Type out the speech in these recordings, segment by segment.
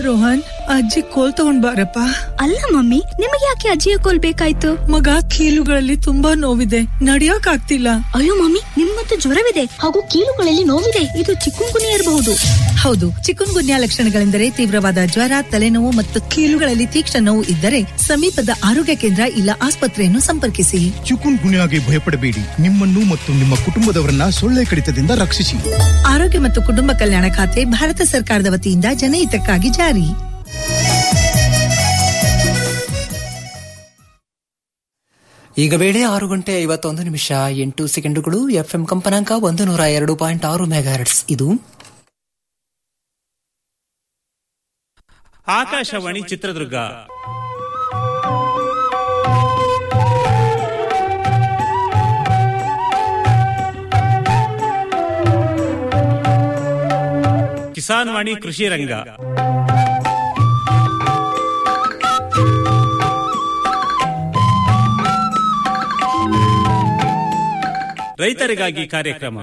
ರೋಹನ್ ಅಜ್ಜಿ ಕೋಲ್ ತಗೊಂಡ್ ಬಾರಪ್ಪ ಅಲ್ಲ ಮಮ್ಮಿ ನಿಮಗೆ ಯಾಕೆ ಅಜ್ಜಿಯ ಕೋಲ್ ಬೇಕಾಯ್ತು ಮಗ ಕೀಲುಗಳಲ್ಲಿ ತುಂಬಾ ನೋವಿದೆ ನಡಿಯಕ್ ಆಗ್ತಿಲ್ಲ ಅಯ್ಯೋ ಮಮ್ಮಿ ನಿಮ್ಮಂತೂ ಜ್ವರವಿದೆ ಹಾಗೂ ಕೀಲುಗಳಲ್ಲಿ ನೋವಿದೆ ಇದು ಚಿಕ್ಕುಂಗುನಿ ಇರಬಹುದು ಹೌದು ಚಿಕುನ್ ಗುನ್ಯಾ ಲಕ್ಷಣಗಳೆಂದರೆ ತೀವ್ರವಾದ ಜ್ವರ ತಲೆನೋವು ಮತ್ತು ಕೀಲುಗಳಲ್ಲಿ ತೀಕ್ಷ್ಣ ನೋವು ಇದ್ದರೆ ಸಮೀಪದ ಆರೋಗ್ಯ ಕೇಂದ್ರ ಇಲ್ಲ ಆಸ್ಪತ್ರೆಯನ್ನು ಸಂಪರ್ಕಿಸಿ ಚಿಕುನ್ ಗುನ್ಯಾಗೆ ಭಯಪಡಬೇಡಿ ನಿಮ್ಮನ್ನು ಮತ್ತು ನಿಮ್ಮ ಕುಟುಂಬದವರನ್ನ ಸೊಳ್ಳೆ ಕಡಿತದಿಂದ ರಕ್ಷಿಸಿ ಆರೋಗ್ಯ ಮತ್ತು ಕುಟುಂಬ ಕಲ್ಯಾಣ ಖಾತೆ ಭಾರತ ಸರ್ಕಾರದ ವತಿಯಿಂದ ಜನಹಿತಕ್ಕಾಗಿ ಜಾರಿ ಈಗ ವೇಳೆ ಆರು ಗಂಟೆ ಐವತ್ತೊಂದು ನಿಮಿಷ ಎಂಟು ಸೆಕೆಂಡುಗಳು ಎಫ್ಎಂ ಕಂಪನಾಂಕ ಒಂದು ನೂರ ಎರಡು ಪಾಯಿಂಟ್ ಆರು ಮೆಗಾಹರ್ಟ್ಸ್ ಇದು ಆಕಾಶವಾಣಿ ಚಿತ್ರದುರ್ಗ ಕಿಸಾನ್ ವಾಣಿ ಕೃಷಿ ರಂಗ ರೈತರಿಗಾಗಿ ಕಾರ್ಯಕ್ರಮ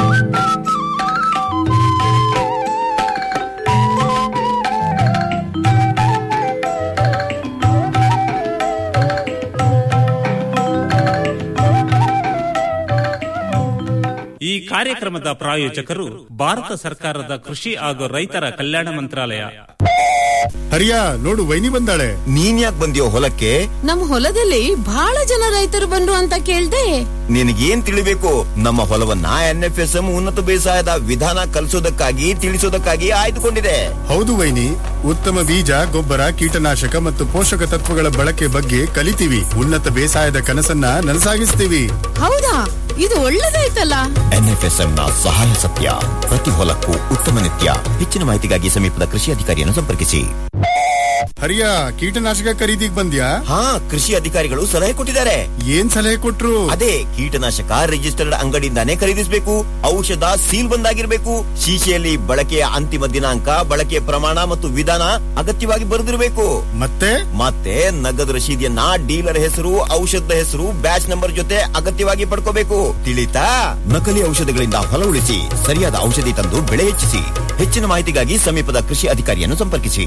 ಈ ಕಾರ್ಯಕ್ರಮದ ಪ್ರಾಯೋಜಕರು ಭಾರತ ಸರ್ಕಾರದ ಕೃಷಿ ಹಾಗೂ ರೈತರ ಕಲ್ಯಾಣ ಮಂತ್ರಾಲಯ ಹರಿಯ ನೋಡು ವೈನಿ ಬಂದಾಳೆ ನೀನ್ ಯಾಕೆ ಬಂದಿಯೋ ಹೊಲಕ್ಕೆ ನಮ್ ಹೊಲದಲ್ಲಿ ಬಹಳ ಜನ ರೈತರು ಬಂದ್ರು ಅಂತ ಕೇಳ್ದೆ ನಿನಗೇನ್ ತಿಳಿಬೇಕು ನಮ್ಮ ಹೊಲವನ್ನ ಎನ್ ಎಫ್ ಎಸ್ ಎಂ ಉನ್ನತ ಬೇಸಾಯದ ವಿಧಾನ ಕಲಿಸೋದಕ್ಕಾಗಿ ತಿಳಿಸೋದಕ್ಕಾಗಿ ಆಯ್ದುಕೊಂಡಿದೆ ಹೌದು ವೈನಿ ಉತ್ತಮ ಬೀಜ ಗೊಬ್ಬರ ಕೀಟನಾಶಕ ಮತ್ತು ಪೋಷಕ ತತ್ವಗಳ ಬಳಕೆ ಬಗ್ಗೆ ಕಲಿತೀವಿ ಉನ್ನತ ಬೇಸಾಯದ ಕನಸನ್ನ ನನಸಾಗಿಸ್ತೀವಿ ಹೌದಾ ಇದು ಒಳ್ಳೇದಾಯ್ತಲ್ಲ ಎನ್ ಎಫ್ ಎಸ್ ಎಂ ನ ಸಹಾಯ ಸತ್ಯ ಪ್ರತಿ ಹೊಲಕ್ಕೂ ಉತ್ತಮ ನಿತ್ಯ ಹೆಚ್ಚಿನ ಮಾಹಿತಿಗಾಗಿ ಸಮೀಪದ ಕೃಷಿ ಅಧಿಕಾರಿಯನ್ನು ಸಂಪರ್ಕಿಸಿ ಹರಿಯ ಕೀಟನಾಶಕ ಖರೀದಿಗ್ ಬಂದ್ಯಾ ಹಾ ಕೃಷಿ ಅಧಿಕಾರಿಗಳು ಸಲಹೆ ಕೊಟ್ಟಿದ್ದಾರೆ ಏನ್ ಸಲಹೆ ಕೊಟ್ರು ಅದೇ ಕೀಟನಾಶಕ ರಿಜಿಸ್ಟರ್ಡ್ ಅಂಗಡಿಯಿಂದಾನೇ ಖರೀದಿಸಬೇಕು ಔಷಧ ಸೀಲ್ ಬಂದಾಗಿರ್ಬೇಕು ಶೀಶೆಯಲ್ಲಿ ಬಳಕೆಯ ಅಂತಿಮ ದಿನಾಂಕ ಬಳಕೆಯ ಪ್ರಮಾಣ ಮತ್ತು ವಿಧಾನ ಅಗತ್ಯವಾಗಿ ಬರೆದಿರಬೇಕು ಮತ್ತೆ ಮತ್ತೆ ನಗದು ರಶೀದಿಯನ್ನ ಡೀಲರ್ ಹೆಸರು ಔಷಧದ ಹೆಸರು ಬ್ಯಾಚ್ ನಂಬರ್ ಜೊತೆ ಅಗತ್ಯವಾಗಿ ಪಡ್ಕೋಬೇಕು ತಿಳಿತಾ ನಕಲಿ ಔಷಧಗಳಿಂದ ಹೊಲ ಉಳಿಸಿ ಸರಿಯಾದ ಔಷಧಿ ತಂದು ಬೆಳೆ ಹೆಚ್ಚಿಸಿ ಹೆಚ್ಚಿನ ಮಾಹಿತಿಗಾಗಿ ಸಮೀಪದ ಕೃಷಿ ಅಧಿಕಾರಿಯನ್ನು ಸಂಪರ್ಕಿಸಿ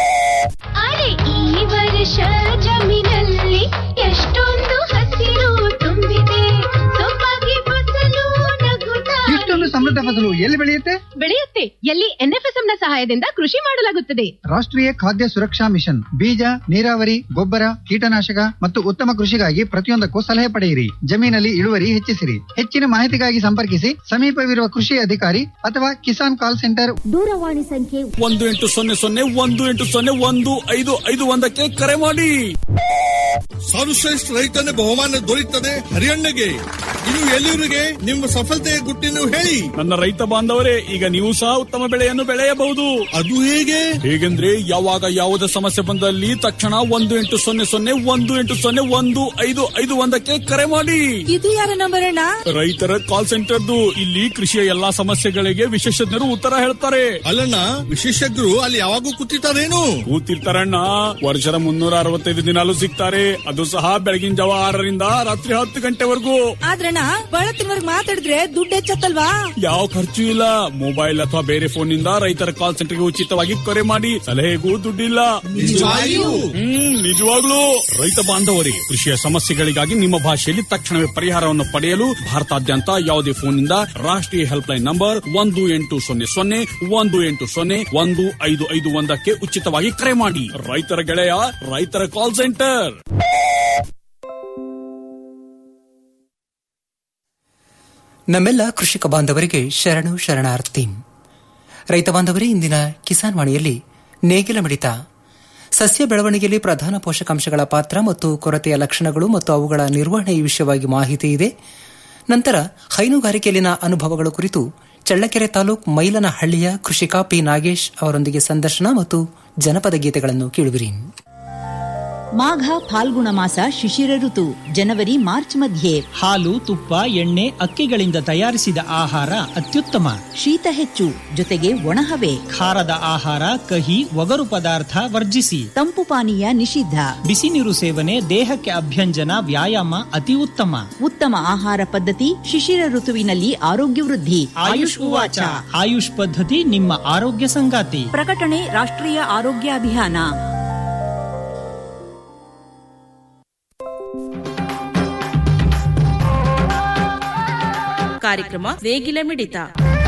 ಅರೆ ಈ ವರ್ಷ ಜಮೀನಲ್ಲಿ ಎಷ್ಟೊಂದು ಹಸಿರು ತುಂಬಿದೆ ಸೊಬಗೆ ಫಸಲು ನಗುತ್ತಾ ಇಷ್ಟೊಂದು ಸಮೃದ್ಧ ಫಸಲು ಎಲ್ಲಿ ಬೆಳೆಯುತ್ತೆ ಬೆಳೆಯುತ್ತೆ ಎಲ್ಲಿ ಎನ್ಎಫ್ಎಸ್ಎಂ ನ ಸಹಾಯದಿಂದ ಕೃಷಿ ಮಾಡಲಾಗುತ್ತದೆ ರಾಷ್ಟ್ರೀಯ ಖಾದ್ಯ ಸುರಕ್ಷಾ ಮಿಷನ್ ಬೀಜ ನೀರಾವರಿ ಗೊಬ್ಬರ ಕೀಟನಾಶಕ ಮತ್ತು ಉತ್ತಮ ಕೃಷಿಗಾಗಿ ಪ್ರತಿಯೊಂದಕ್ಕೂ ಸಲಹೆ ಪಡೆಯಿರಿ ಜಮೀನಲ್ಲಿ ಇಳುವರಿ ಹೆಚ್ಚಿಸಿರಿ ಹೆಚ್ಚಿನ ಮಾಹಿತಿಗಾಗಿ ಸಂಪರ್ಕಿಸಿ ಸಮೀಪವಿರುವ ಕೃಷಿ ಅಧಿಕಾರಿ ಅಥವಾ ಕಿಸಾನ್ ಕಾಲ್ ಸೆಂಟರ್ ದೂರವಾಣಿ ಸಂಖ್ಯೆ ಒಂದು ಎಂಟು ಸೊನ್ನೆ ಸೊನ್ನೆ ಒಂದು ಎಂಟು ಸೊನ್ನೆ ಒಂದು ಐದು ಐದು ಒಂದಕ್ಕೆ ಕರೆ ಮಾಡಿ ಸರ್ವಶ್ರೇಷ್ಠ ರೈತನ ಬಹುಮಾನ ದೊರೆಯುತ್ತದೆ ಹರಿಯಣ್ಣಗೆ ಇದು ಎಲ್ಲಿವರಿಗೆ ನಿಮ್ಮ ಸಫಲತೆಯ ಗುಟ್ಟಿನ ಹೇಳಿ ನನ್ನ ರೈತ ಬಾಂಧವರೇ ಈಗ ನೀವು ಸಹ ಉತ್ತಮ ಬೆಳೆಯನ್ನು ಬೆಳೆಯಬಹುದು ಅದು ಹೇಗೆ ಹೇಗೆಂದ್ರೆ ಯಾವಾಗ ಯಾವುದೇ ಸಮಸ್ಯೆ ಬಂದಲ್ಲಿ ತಕ್ಷಣ ಒಂದು ಎಂಟು ಸೊನ್ನೆ ಸೊನ್ನೆ ಒಂದು ಎಂಟು ಸೊನ್ನೆ ಒಂದು ಐದು ಐದು ಒಂದಕ್ಕೆ ಕರೆ ಮಾಡಿ ಇದು ಯಾರ ನಂಬರ್ ಅಣ್ಣ ರೈತರ ಕಾಲ್ ಸೆಂಟರ್ದು ಇಲ್ಲಿ ಕೃಷಿಯ ಎಲ್ಲಾ ಸಮಸ್ಯೆಗಳಿಗೆ ವಿಶೇಷಜ್ಞರು ಉತ್ತರ ಹೇಳ್ತಾರೆ ಅಲ್ಲಣ್ಣ ವಿಶೇಷಜ್ಞರು ಅಲ್ಲಿ ಯಾವಾಗೂ ಕೂತಿರ್ತಾರೇನು ಕೂತಿರ್ತಾರಣ್ಣ ವರ್ಷದ ಮುನ್ನೂರ ಅರವತ್ತೈದು ದಿನಾಲು ಸಿಗ್ತಾರೆ ಅದು ಸಹ ಬೆಳಗಿನ ಜಾವ ಆರರಿಂದ ರಾತ್ರಿ ಹತ್ತು ಗಂಟೆವರೆಗೂ ಆದ್ರಣ್ಣ ಬಳತ್ತಿನವರ್ಗ್ ಮಾತಾಡಿದ್ರೆ ದುಡ್ಡು ಹೆಚ್ಚತ್ತಲ್ವಾ ಯಾವ ಖರ್ಚು ಇಲ್ಲ ಮೊಬೈಲ್ ಅಥವಾ ಬೇರೆ ಫೋನ್ ನಿಂದ ರೈತರ ಕಾಲ್ ಸೆಂಟರ್ಗೆ ಉಚಿತವಾಗಿ ಕರೆ ಮಾಡಿ ಸಲಹೆಗೂ ದುಡ್ಡಿಲ್ಲ ನಿಜವಾಗಿಯೂ? ಹ್ಮ್ ನಿಜವಾಗ್ಲೂ ರೈತ ಬಾಂಧವರಿಗೆ ಕೃಷಿಯ ಸಮಸ್ಯೆಗಳಿಗಾಗಿ ನಿಮ್ಮ ಭಾಷೆಯಲ್ಲಿ ತಕ್ಷಣವೇ ಪರಿಹಾರವನ್ನು ಪಡೆಯಲು ಭಾರತಾದ್ಯಂತ ಯಾವುದೇ ಫೋನ್ನಿಂದ ರಾಷ್ಟ್ರೀಯ ಹೆಲ್ಪ್ ಲೈನ್ ನಂಬರ್ ಒಂದು ಎಂಟು ಸೊನ್ನೆ ಸೊನ್ನೆ ಒಂದು ಎಂಟು ಸೊನ್ನೆ ಒಂದು ಐದು ಐದು ಒಂದಕ್ಕೆ ಉಚಿತವಾಗಿ ಕರೆ ಮಾಡಿ ರೈತರ ಗೆಳೆಯ ರೈತರ ಕಾಲ್ ಸೆಂಟರ್ ನಮ್ಮೆಲ್ಲ ಕೃಷಿಕ ಬಾಂಧವರಿಗೆ ಶರಣು ಶರಣಾರ್ಥಿ ರೈತ ಬಾಂಧವರೇ ಇಂದಿನ ಕಿಸಾನ್ ವಾಣಿಯಲ್ಲಿ ನೇಗಿಲ ಮಿಡಿತ ಸಸ್ಯ ಬೆಳವಣಿಗೆಯಲ್ಲಿ ಪ್ರಧಾನ ಪೋಷಕಾಂಶಗಳ ಪಾತ್ರ ಮತ್ತು ಕೊರತೆಯ ಲಕ್ಷಣಗಳು ಮತ್ತು ಅವುಗಳ ನಿರ್ವಹಣೆ ಈ ವಿಷಯವಾಗಿ ಮಾಹಿತಿ ಇದೆ ನಂತರ ಹೈನುಗಾರಿಕೆಯಲ್ಲಿನ ಅನುಭವಗಳ ಕುರಿತು ಚಳ್ಳಕೆರೆ ತಾಲೂಕ್ ಮೈಲನಹಳ್ಳಿಯ ಕೃಷಿಕ ಪಿ ನಾಗೇಶ್ ಅವರೊಂದಿಗೆ ಸಂದರ್ಶನ ಮತ್ತು ಜನಪದ ಗೀತೆಗಳನ್ನು ಕೇಳುವಿರಿ ಮಾಘ ಫಾಲ್ಗುಣ ಮಾಸ ಶಿಶಿರ ಋತು ಜನವರಿ ಮಾರ್ಚ್ ಮಧ್ಯೆ ಹಾಲು ತುಪ್ಪ ಎಣ್ಣೆ ಅಕ್ಕಿಗಳಿಂದ ತಯಾರಿಸಿದ ಆಹಾರ ಅತ್ಯುತ್ತಮ ಶೀತ ಹೆಚ್ಚು ಜೊತೆಗೆ ಒಣಹವೆ ಖಾರದ ಆಹಾರ ಕಹಿ ಒಗರು ಪದಾರ್ಥ ವರ್ಜಿಸಿ ತಂಪು ಪಾನೀಯ ನಿಷಿದ್ಧ ಬಿಸಿ ನೀರು ಸೇವನೆ ದೇಹಕ್ಕೆ ಅಭ್ಯಂಜನ ವ್ಯಾಯಾಮ ಅತಿ ಉತ್ತಮ ಉತ್ತಮ ಆಹಾರ ಪದ್ಧತಿ ಶಿಶಿರ ಋತುವಿನಲ್ಲಿ ಆರೋಗ್ಯ ವೃದ್ಧಿ ಆಯುಷ್ ಉವಾಚ ಆಯುಷ್ ಪದ್ಧತಿ ನಿಮ್ಮ ಆರೋಗ್ಯ ಸಂಗಾತಿ ಪ್ರಕಟಣೆ ರಾಷ್ಟ್ರೀಯ ಆರೋಗ್ಯ ಅಭಿಯಾನ ಕಾರ್ಯಕ್ರಮ ನೇಗಿಲ ಮಿಡಿತ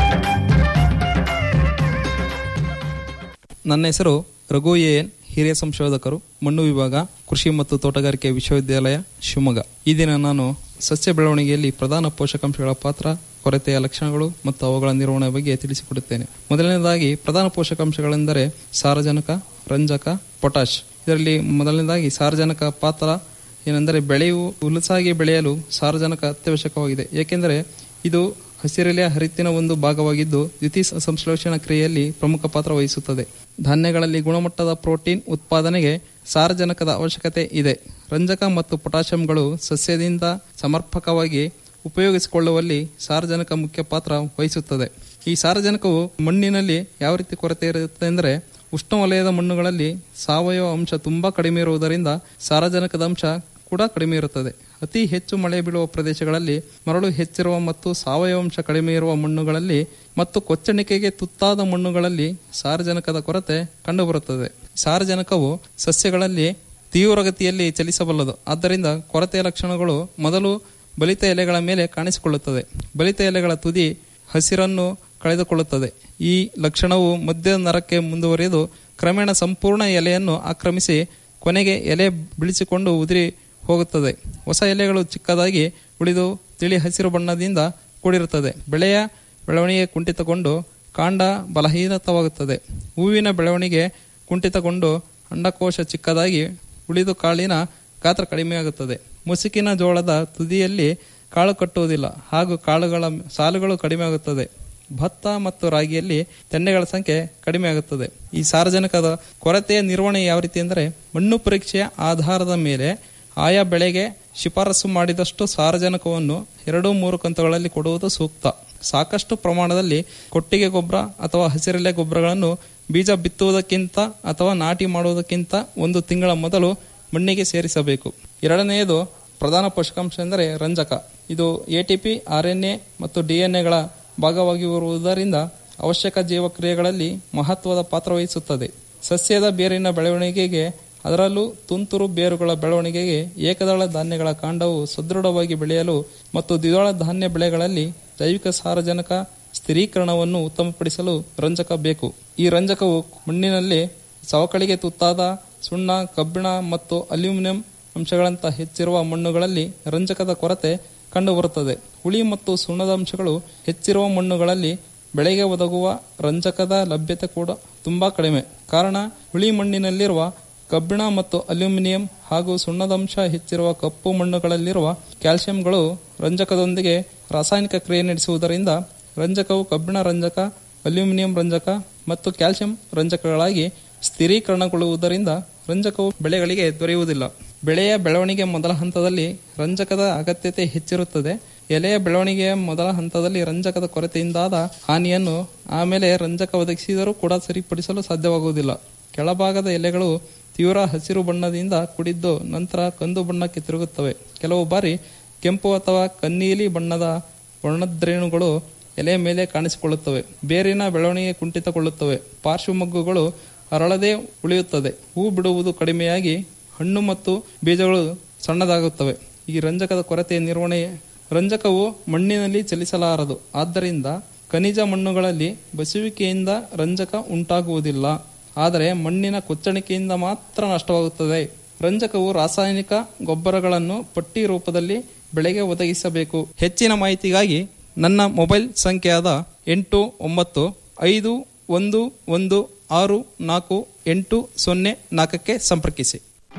ನನ್ನ ಹೆಸರು ರಘು ಎನ್ ಹಿರಿಯ ಸಂಶೋಧಕರು ಮಣ್ಣು ವಿಭಾಗ ಕೃಷಿ ಮತ್ತು ತೋಟಗಾರಿಕೆ ವಿಶ್ವವಿದ್ಯಾಲಯ ಶಿವಮೊಗ್ಗ ಈ ದಿನ ನಾನು ಸಸ್ಯ ಬೆಳವಣಿಗೆಯಲ್ಲಿ ಪ್ರಧಾನ ಪೋಷಕಾಂಶಗಳ ಪಾತ್ರ ಕೊರತೆಯ ಲಕ್ಷಣಗಳು ಮತ್ತು ಅವುಗಳ ನಿರ್ವಹಣೆ ಬಗ್ಗೆ ತಿಳಿಸಿಕೊಡುತ್ತೇನೆ ಮೊದಲನೇದಾಗಿ ಪ್ರಧಾನ ಪೋಷಕಾಂಶಗಳೆಂದರೆ ಸಾರಜನಕ ರಂಜಕ ಪೊಟಾಶ್ ಇದರಲ್ಲಿ ಮೊದಲನೇದಾಗಿ ಸಾರಜನಕ ಪಾತ್ರ ಏನೆಂದರೆ ಬೆಳೆಯು ಹುಲಸಾಗಿ ಬೆಳೆಯಲು ಸಾರಜನಕ ಅತ್ಯವಶ್ಯಕವಾಗಿದೆ ಏಕೆಂದರೆ ಇದು ಹಸಿರೆಲೆಯ ಹರಿತ್ತಿನ ಒಂದು ಭಾಗವಾಗಿದ್ದು ದ್ವಿತೀಯ ಸಂಶ್ಲೇಷಣಾ ಕ್ರಿಯೆಯಲ್ಲಿ ಪ್ರಮುಖ ಪಾತ್ರ ವಹಿಸುತ್ತದೆ ಧಾನ್ಯಗಳಲ್ಲಿ ಗುಣಮಟ್ಟದ ಪ್ರೋಟೀನ್ ಉತ್ಪಾದನೆಗೆ ಸಾರಜನಕದ ಅವಶ್ಯಕತೆ ಇದೆ ರಂಜಕ ಮತ್ತು ಪೊಟ್ಯಾಷಿಯಂಗಳು ಸಸ್ಯದಿಂದ ಸಮರ್ಪಕವಾಗಿ ಉಪಯೋಗಿಸಿಕೊಳ್ಳುವಲ್ಲಿ ಸಾರಜನಕ ಮುಖ್ಯ ಪಾತ್ರ ವಹಿಸುತ್ತದೆ ಈ ಸಾರಜನಕವು ಮಣ್ಣಿನಲ್ಲಿ ಯಾವ ರೀತಿ ಕೊರತೆ ಇರುತ್ತೆ ಅಂದರೆ ಉಷ್ಣವಲಯದ ಮಣ್ಣುಗಳಲ್ಲಿ ಸಾವಯವ ಅಂಶ ತುಂಬಾ ಕಡಿಮೆ ಇರುವುದರಿಂದ ಸಾರಜನಕದ ಅಂಶ ಕೂಡ ಕಡಿಮೆ ಇರುತ್ತದೆ ಅತಿ ಹೆಚ್ಚು ಮಳೆ ಬೀಳುವ ಪ್ರದೇಶಗಳಲ್ಲಿ ಮರಳು ಹೆಚ್ಚಿರುವ ಮತ್ತು ಸಾವಯವ ಅಂಶ ಕಡಿಮೆ ಇರುವ ಮಣ್ಣುಗಳಲ್ಲಿ ಮತ್ತು ಕೊಚ್ಚಣಿಕೆಗೆ ತುತ್ತಾದ ಮಣ್ಣುಗಳಲ್ಲಿ ಸಾರಜನಕದ ಕೊರತೆ ಕಂಡುಬರುತ್ತದೆ ಸಾರಜನಕವು ಸಸ್ಯಗಳಲ್ಲಿ ತೀವ್ರಗತಿಯಲ್ಲಿ ಚಲಿಸಬಲ್ಲದು ಆದ್ದರಿಂದ ಕೊರತೆಯ ಲಕ್ಷಣಗಳು ಮೊದಲು ಬಲಿತ ಎಲೆಗಳ ಮೇಲೆ ಕಾಣಿಸಿಕೊಳ್ಳುತ್ತದೆ ಬಲಿತ ಎಲೆಗಳ ತುದಿ ಹಸಿರನ್ನು ಕಳೆದುಕೊಳ್ಳುತ್ತದೆ ಈ ಲಕ್ಷಣವು ಮಧ್ಯ ನರಕ್ಕೆ ಮುಂದುವರಿದು ಕ್ರಮೇಣ ಸಂಪೂರ್ಣ ಎಲೆಯನ್ನು ಆಕ್ರಮಿಸಿ ಕೊನೆಗೆ ಎಲೆ ಬಿಳಿಸಿಕೊಂಡು ಉದುರಿ ಹೋಗುತ್ತದೆ ಹೊಸ ಎಲೆಗಳು ಚಿಕ್ಕದಾಗಿ ಉಳಿದು ತಿಳಿ ಹಸಿರು ಬಣ್ಣದಿಂದ ಕೂಡಿರುತ್ತದೆ ಬೆಳೆಯ ಬೆಳವಣಿಗೆ ಕುಂಠಿತಗೊಂಡು ಕಾಂಡ ಬಲಹೀನತವಾಗುತ್ತದೆ ಹೂವಿನ ಬೆಳವಣಿಗೆ ಕುಂಠಿತಗೊಂಡು ಅಂಡಕೋಶ ಚಿಕ್ಕದಾಗಿ ಉಳಿದು ಕಾಳಿನ ಗಾತ್ರ ಕಡಿಮೆಯಾಗುತ್ತದೆ ಮುಸುಕಿನ ಜೋಳದ ತುದಿಯಲ್ಲಿ ಕಾಳು ಕಟ್ಟುವುದಿಲ್ಲ ಹಾಗೂ ಕಾಳುಗಳ ಸಾಲುಗಳು ಕಡಿಮೆಯಾಗುತ್ತದೆ ಭತ್ತ ಮತ್ತು ರಾಗಿಯಲ್ಲಿ ತೆನ್ನೆಗಳ ಸಂಖ್ಯೆ ಕಡಿಮೆಯಾಗುತ್ತದೆ ಈ ಸಾರಜನಕದ ಕೊರತೆಯ ನಿರ್ವಹಣೆ ಯಾವ ರೀತಿ ಅಂದರೆ ಮಣ್ಣು ಪರೀಕ್ಷೆಯ ಆಧಾರದ ಮೇಲೆ ಆಯಾ ಬೆಳೆಗೆ ಶಿಫಾರಸು ಮಾಡಿದಷ್ಟು ಸಾರಜನಕವನ್ನು ಎರಡು ಮೂರು ಕಂತುಗಳಲ್ಲಿ ಕೊಡುವುದು ಸೂಕ್ತ ಸಾಕಷ್ಟು ಪ್ರಮಾಣದಲ್ಲಿ ಕೊಟ್ಟಿಗೆ ಗೊಬ್ಬರ ಅಥವಾ ಹಸಿರೆಲೆ ಗೊಬ್ಬರಗಳನ್ನು ಬೀಜ ಬಿತ್ತುವುದಕ್ಕಿಂತ ಅಥವಾ ನಾಟಿ ಮಾಡುವುದಕ್ಕಿಂತ ಒಂದು ತಿಂಗಳ ಮೊದಲು ಮಣ್ಣಿಗೆ ಸೇರಿಸಬೇಕು ಎರಡನೆಯದು ಪ್ರಧಾನ ಪೋಷಕಾಂಶ ಎಂದರೆ ರಂಜಕ ಇದು ಎಟಿಪಿ ಆರ್ಎನ್ಎ ಮತ್ತು ಡಿಎನ್ಎಗಳ ಭಾಗವಾಗಿರುವುದರಿಂದ ಅವಶ್ಯಕ ಜೀವಕ್ರಿಯೆಗಳಲ್ಲಿ ಮಹತ್ವದ ಪಾತ್ರ ವಹಿಸುತ್ತದೆ ಸಸ್ಯದ ಬೇರಿನ ಬೆಳವಣಿಗೆಗೆ ಅದರಲ್ಲೂ ತುಂತುರು ಬೇರುಗಳ ಬೆಳವಣಿಗೆಗೆ ಏಕದಳ ಧಾನ್ಯಗಳ ಕಾಂಡವು ಸದೃಢವಾಗಿ ಬೆಳೆಯಲು ಮತ್ತು ದ್ವಿದಳ ಧಾನ್ಯ ಬೆಳೆಗಳಲ್ಲಿ ಜೈವಿಕ ಸಾರಜನಕ ಸ್ಥಿರೀಕರಣವನ್ನು ಉತ್ತಮಪಡಿಸಲು ರಂಜಕ ಬೇಕು ಈ ರಂಜಕವು ಮಣ್ಣಿನಲ್ಲಿ ಸವಕಳಿಗೆ ತುತ್ತಾದ ಸುಣ್ಣ ಕಬ್ಬಿಣ ಮತ್ತು ಅಲ್ಯೂಮಿನಿಯಂ ಅಂಶಗಳಂತ ಹೆಚ್ಚಿರುವ ಮಣ್ಣುಗಳಲ್ಲಿ ರಂಜಕದ ಕೊರತೆ ಕಂಡುಬರುತ್ತದೆ ಹುಳಿ ಮತ್ತು ಸುಣ್ಣದ ಅಂಶಗಳು ಹೆಚ್ಚಿರುವ ಮಣ್ಣುಗಳಲ್ಲಿ ಬೆಳೆಗೆ ಒದಗುವ ರಂಜಕದ ಲಭ್ಯತೆ ಕೂಡ ತುಂಬಾ ಕಡಿಮೆ ಕಾರಣ ಹುಳಿ ಮಣ್ಣಿನಲ್ಲಿರುವ ಕಬ್ಬಿಣ ಮತ್ತು ಅಲ್ಯೂಮಿನಿಯಂ ಹಾಗೂ ಸುಣ್ಣದಂಶ ಹೆಚ್ಚಿರುವ ಕಪ್ಪು ಮಣ್ಣುಗಳಲ್ಲಿರುವ ಕ್ಯಾಲ್ಸಿಯಂಗಳು ರಂಜಕದೊಂದಿಗೆ ರಾಸಾಯನಿಕ ಕ್ರಿಯೆ ನಡೆಸುವುದರಿಂದ ರಂಜಕವು ಕಬ್ಬಿಣ ರಂಜಕ ಅಲ್ಯೂಮಿನಿಯಂ ರಂಜಕ ಮತ್ತು ಕ್ಯಾಲ್ಸಿಯಂ ರಂಜಕಗಳಾಗಿ ಸ್ಥಿರೀಕರಣಗೊಳ್ಳುವುದರಿಂದ ರಂಜಕವು ಬೆಳೆಗಳಿಗೆ ದೊರೆಯುವುದಿಲ್ಲ ಬೆಳೆಯ ಬೆಳವಣಿಗೆ ಮೊದಲ ಹಂತದಲ್ಲಿ ರಂಜಕದ ಅಗತ್ಯತೆ ಹೆಚ್ಚಿರುತ್ತದೆ ಎಲೆಯ ಬೆಳವಣಿಗೆಯ ಮೊದಲ ಹಂತದಲ್ಲಿ ರಂಜಕದ ಕೊರತೆಯಿಂದಾದ ಹಾನಿಯನ್ನು ಆಮೇಲೆ ರಂಜಕ ಒದಗಿಸಿದರೂ ಕೂಡ ಸರಿಪಡಿಸಲು ಸಾಧ್ಯವಾಗುವುದಿಲ್ಲ ಕೆಳಭಾಗದ ಎಲೆಗಳು ತೀವ್ರ ಹಸಿರು ಬಣ್ಣದಿಂದ ಕೂಡಿದ್ದು ನಂತರ ಕಂದು ಬಣ್ಣಕ್ಕೆ ತಿರುಗುತ್ತವೆ ಕೆಲವು ಬಾರಿ ಕೆಂಪು ಅಥವಾ ಕನ್ನೀಲಿ ಬಣ್ಣದ ವರ್ಣದ್ರೇಣುಗಳು ಎಲೆ ಮೇಲೆ ಕಾಣಿಸಿಕೊಳ್ಳುತ್ತವೆ ಬೇರಿನ ಬೆಳವಣಿಗೆ ಕುಂಠಿತಗೊಳ್ಳುತ್ತವೆ ಪಾರ್ಶ್ವಮಗ್ಗುಗಳು ಅರಳದೆ ಉಳಿಯುತ್ತದೆ ಹೂ ಬಿಡುವುದು ಕಡಿಮೆಯಾಗಿ ಹಣ್ಣು ಮತ್ತು ಬೀಜಗಳು ಸಣ್ಣದಾಗುತ್ತವೆ ಈ ರಂಜಕದ ಕೊರತೆಯ ನಿರ್ವಹಣೆ ರಂಜಕವು ಮಣ್ಣಿನಲ್ಲಿ ಚಲಿಸಲಾರದು ಆದ್ದರಿಂದ ಖನಿಜ ಮಣ್ಣುಗಳಲ್ಲಿ ಬಸುವಿಕೆಯಿಂದ ರಂಜಕ ಉಂಟಾಗುವುದಿಲ್ಲ ಆದರೆ ಮಣ್ಣಿನ ಕೊಚ್ಚಣಿಕೆಯಿಂದ ಮಾತ್ರ ನಷ್ಟವಾಗುತ್ತದೆ ರಂಜಕವು ರಾಸಾಯನಿಕ ಗೊಬ್ಬರಗಳನ್ನು ಪಟ್ಟಿ ರೂಪದಲ್ಲಿ ಬೆಳೆಗೆ ಒದಗಿಸಬೇಕು ಹೆಚ್ಚಿನ ಮಾಹಿತಿಗಾಗಿ ನನ್ನ ಮೊಬೈಲ್ ಸಂಖ್ಯೆಯಾದ ಎಂಟು ಒಂಬತ್ತು ಐದು ಒಂದು ಒಂದು ಆರು ನಾಲ್ಕು ಎಂಟು ಸೊನ್ನೆ ನಾಲ್ಕಕ್ಕೆ ಸಂಪರ್ಕಿಸಿ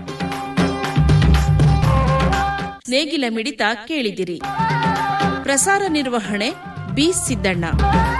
ನೇಗಿಲ ಮಿಡಿತ ಕೇಳಿದಿರಿ ಪ್ರಸಾರ ನಿರ್ವಹಣೆ ಬಿ ಸಿದ್ದಣ್ಣ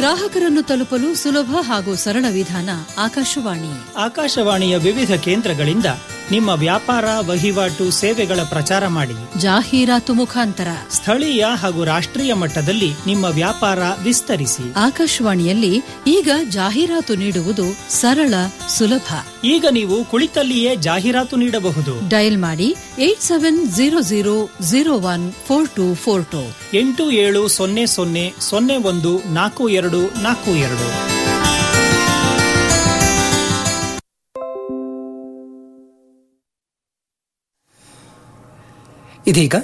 ಗ್ರಾಹಕರನ್ನು ತಲುಪಲು ಸುಲಭ ಹಾಗೂ ಸರಳ ವಿಧಾನ ಆಕಾಶವಾಣಿ ಆಕಾಶವಾಣಿಯ ವಿವಿಧ ಕೇಂದ್ರಗಳಿಂದ ನಿಮ್ಮ ವ್ಯಾಪಾರ ವಹಿವಾಟು ಸೇವೆಗಳ ಪ್ರಚಾರ ಮಾಡಿ ಜಾಹೀರಾತು ಮುಖಾಂತರ ಸ್ಥಳೀಯ ಹಾಗೂ ರಾಷ್ಟ್ರೀಯ ಮಟ್ಟದಲ್ಲಿ ನಿಮ್ಮ ವ್ಯಾಪಾರ ವಿಸ್ತರಿಸಿ ಆಕಾಶವಾಣಿಯಲ್ಲಿ ಈಗ ಜಾಹೀರಾತು ನೀಡುವುದು ಸರಳ ಸುಲಭ ಈಗ ನೀವು ಕುಳಿತಲ್ಲಿಯೇ ಜಾಹೀರಾತು ನೀಡಬಹುದು ಡಯಲ್ ಮಾಡಿ eight seven zero zero zero one four two four two ಎಂಟು ಏಳು ಸೊನ್ನೆ ಸೊನ್ನೆ ಸೊನ್ನೆ ಒಂದು ನಾಲ್ಕು ಎರಡು ನಾಲ್ಕು ಎರಡು ಇದೀಗ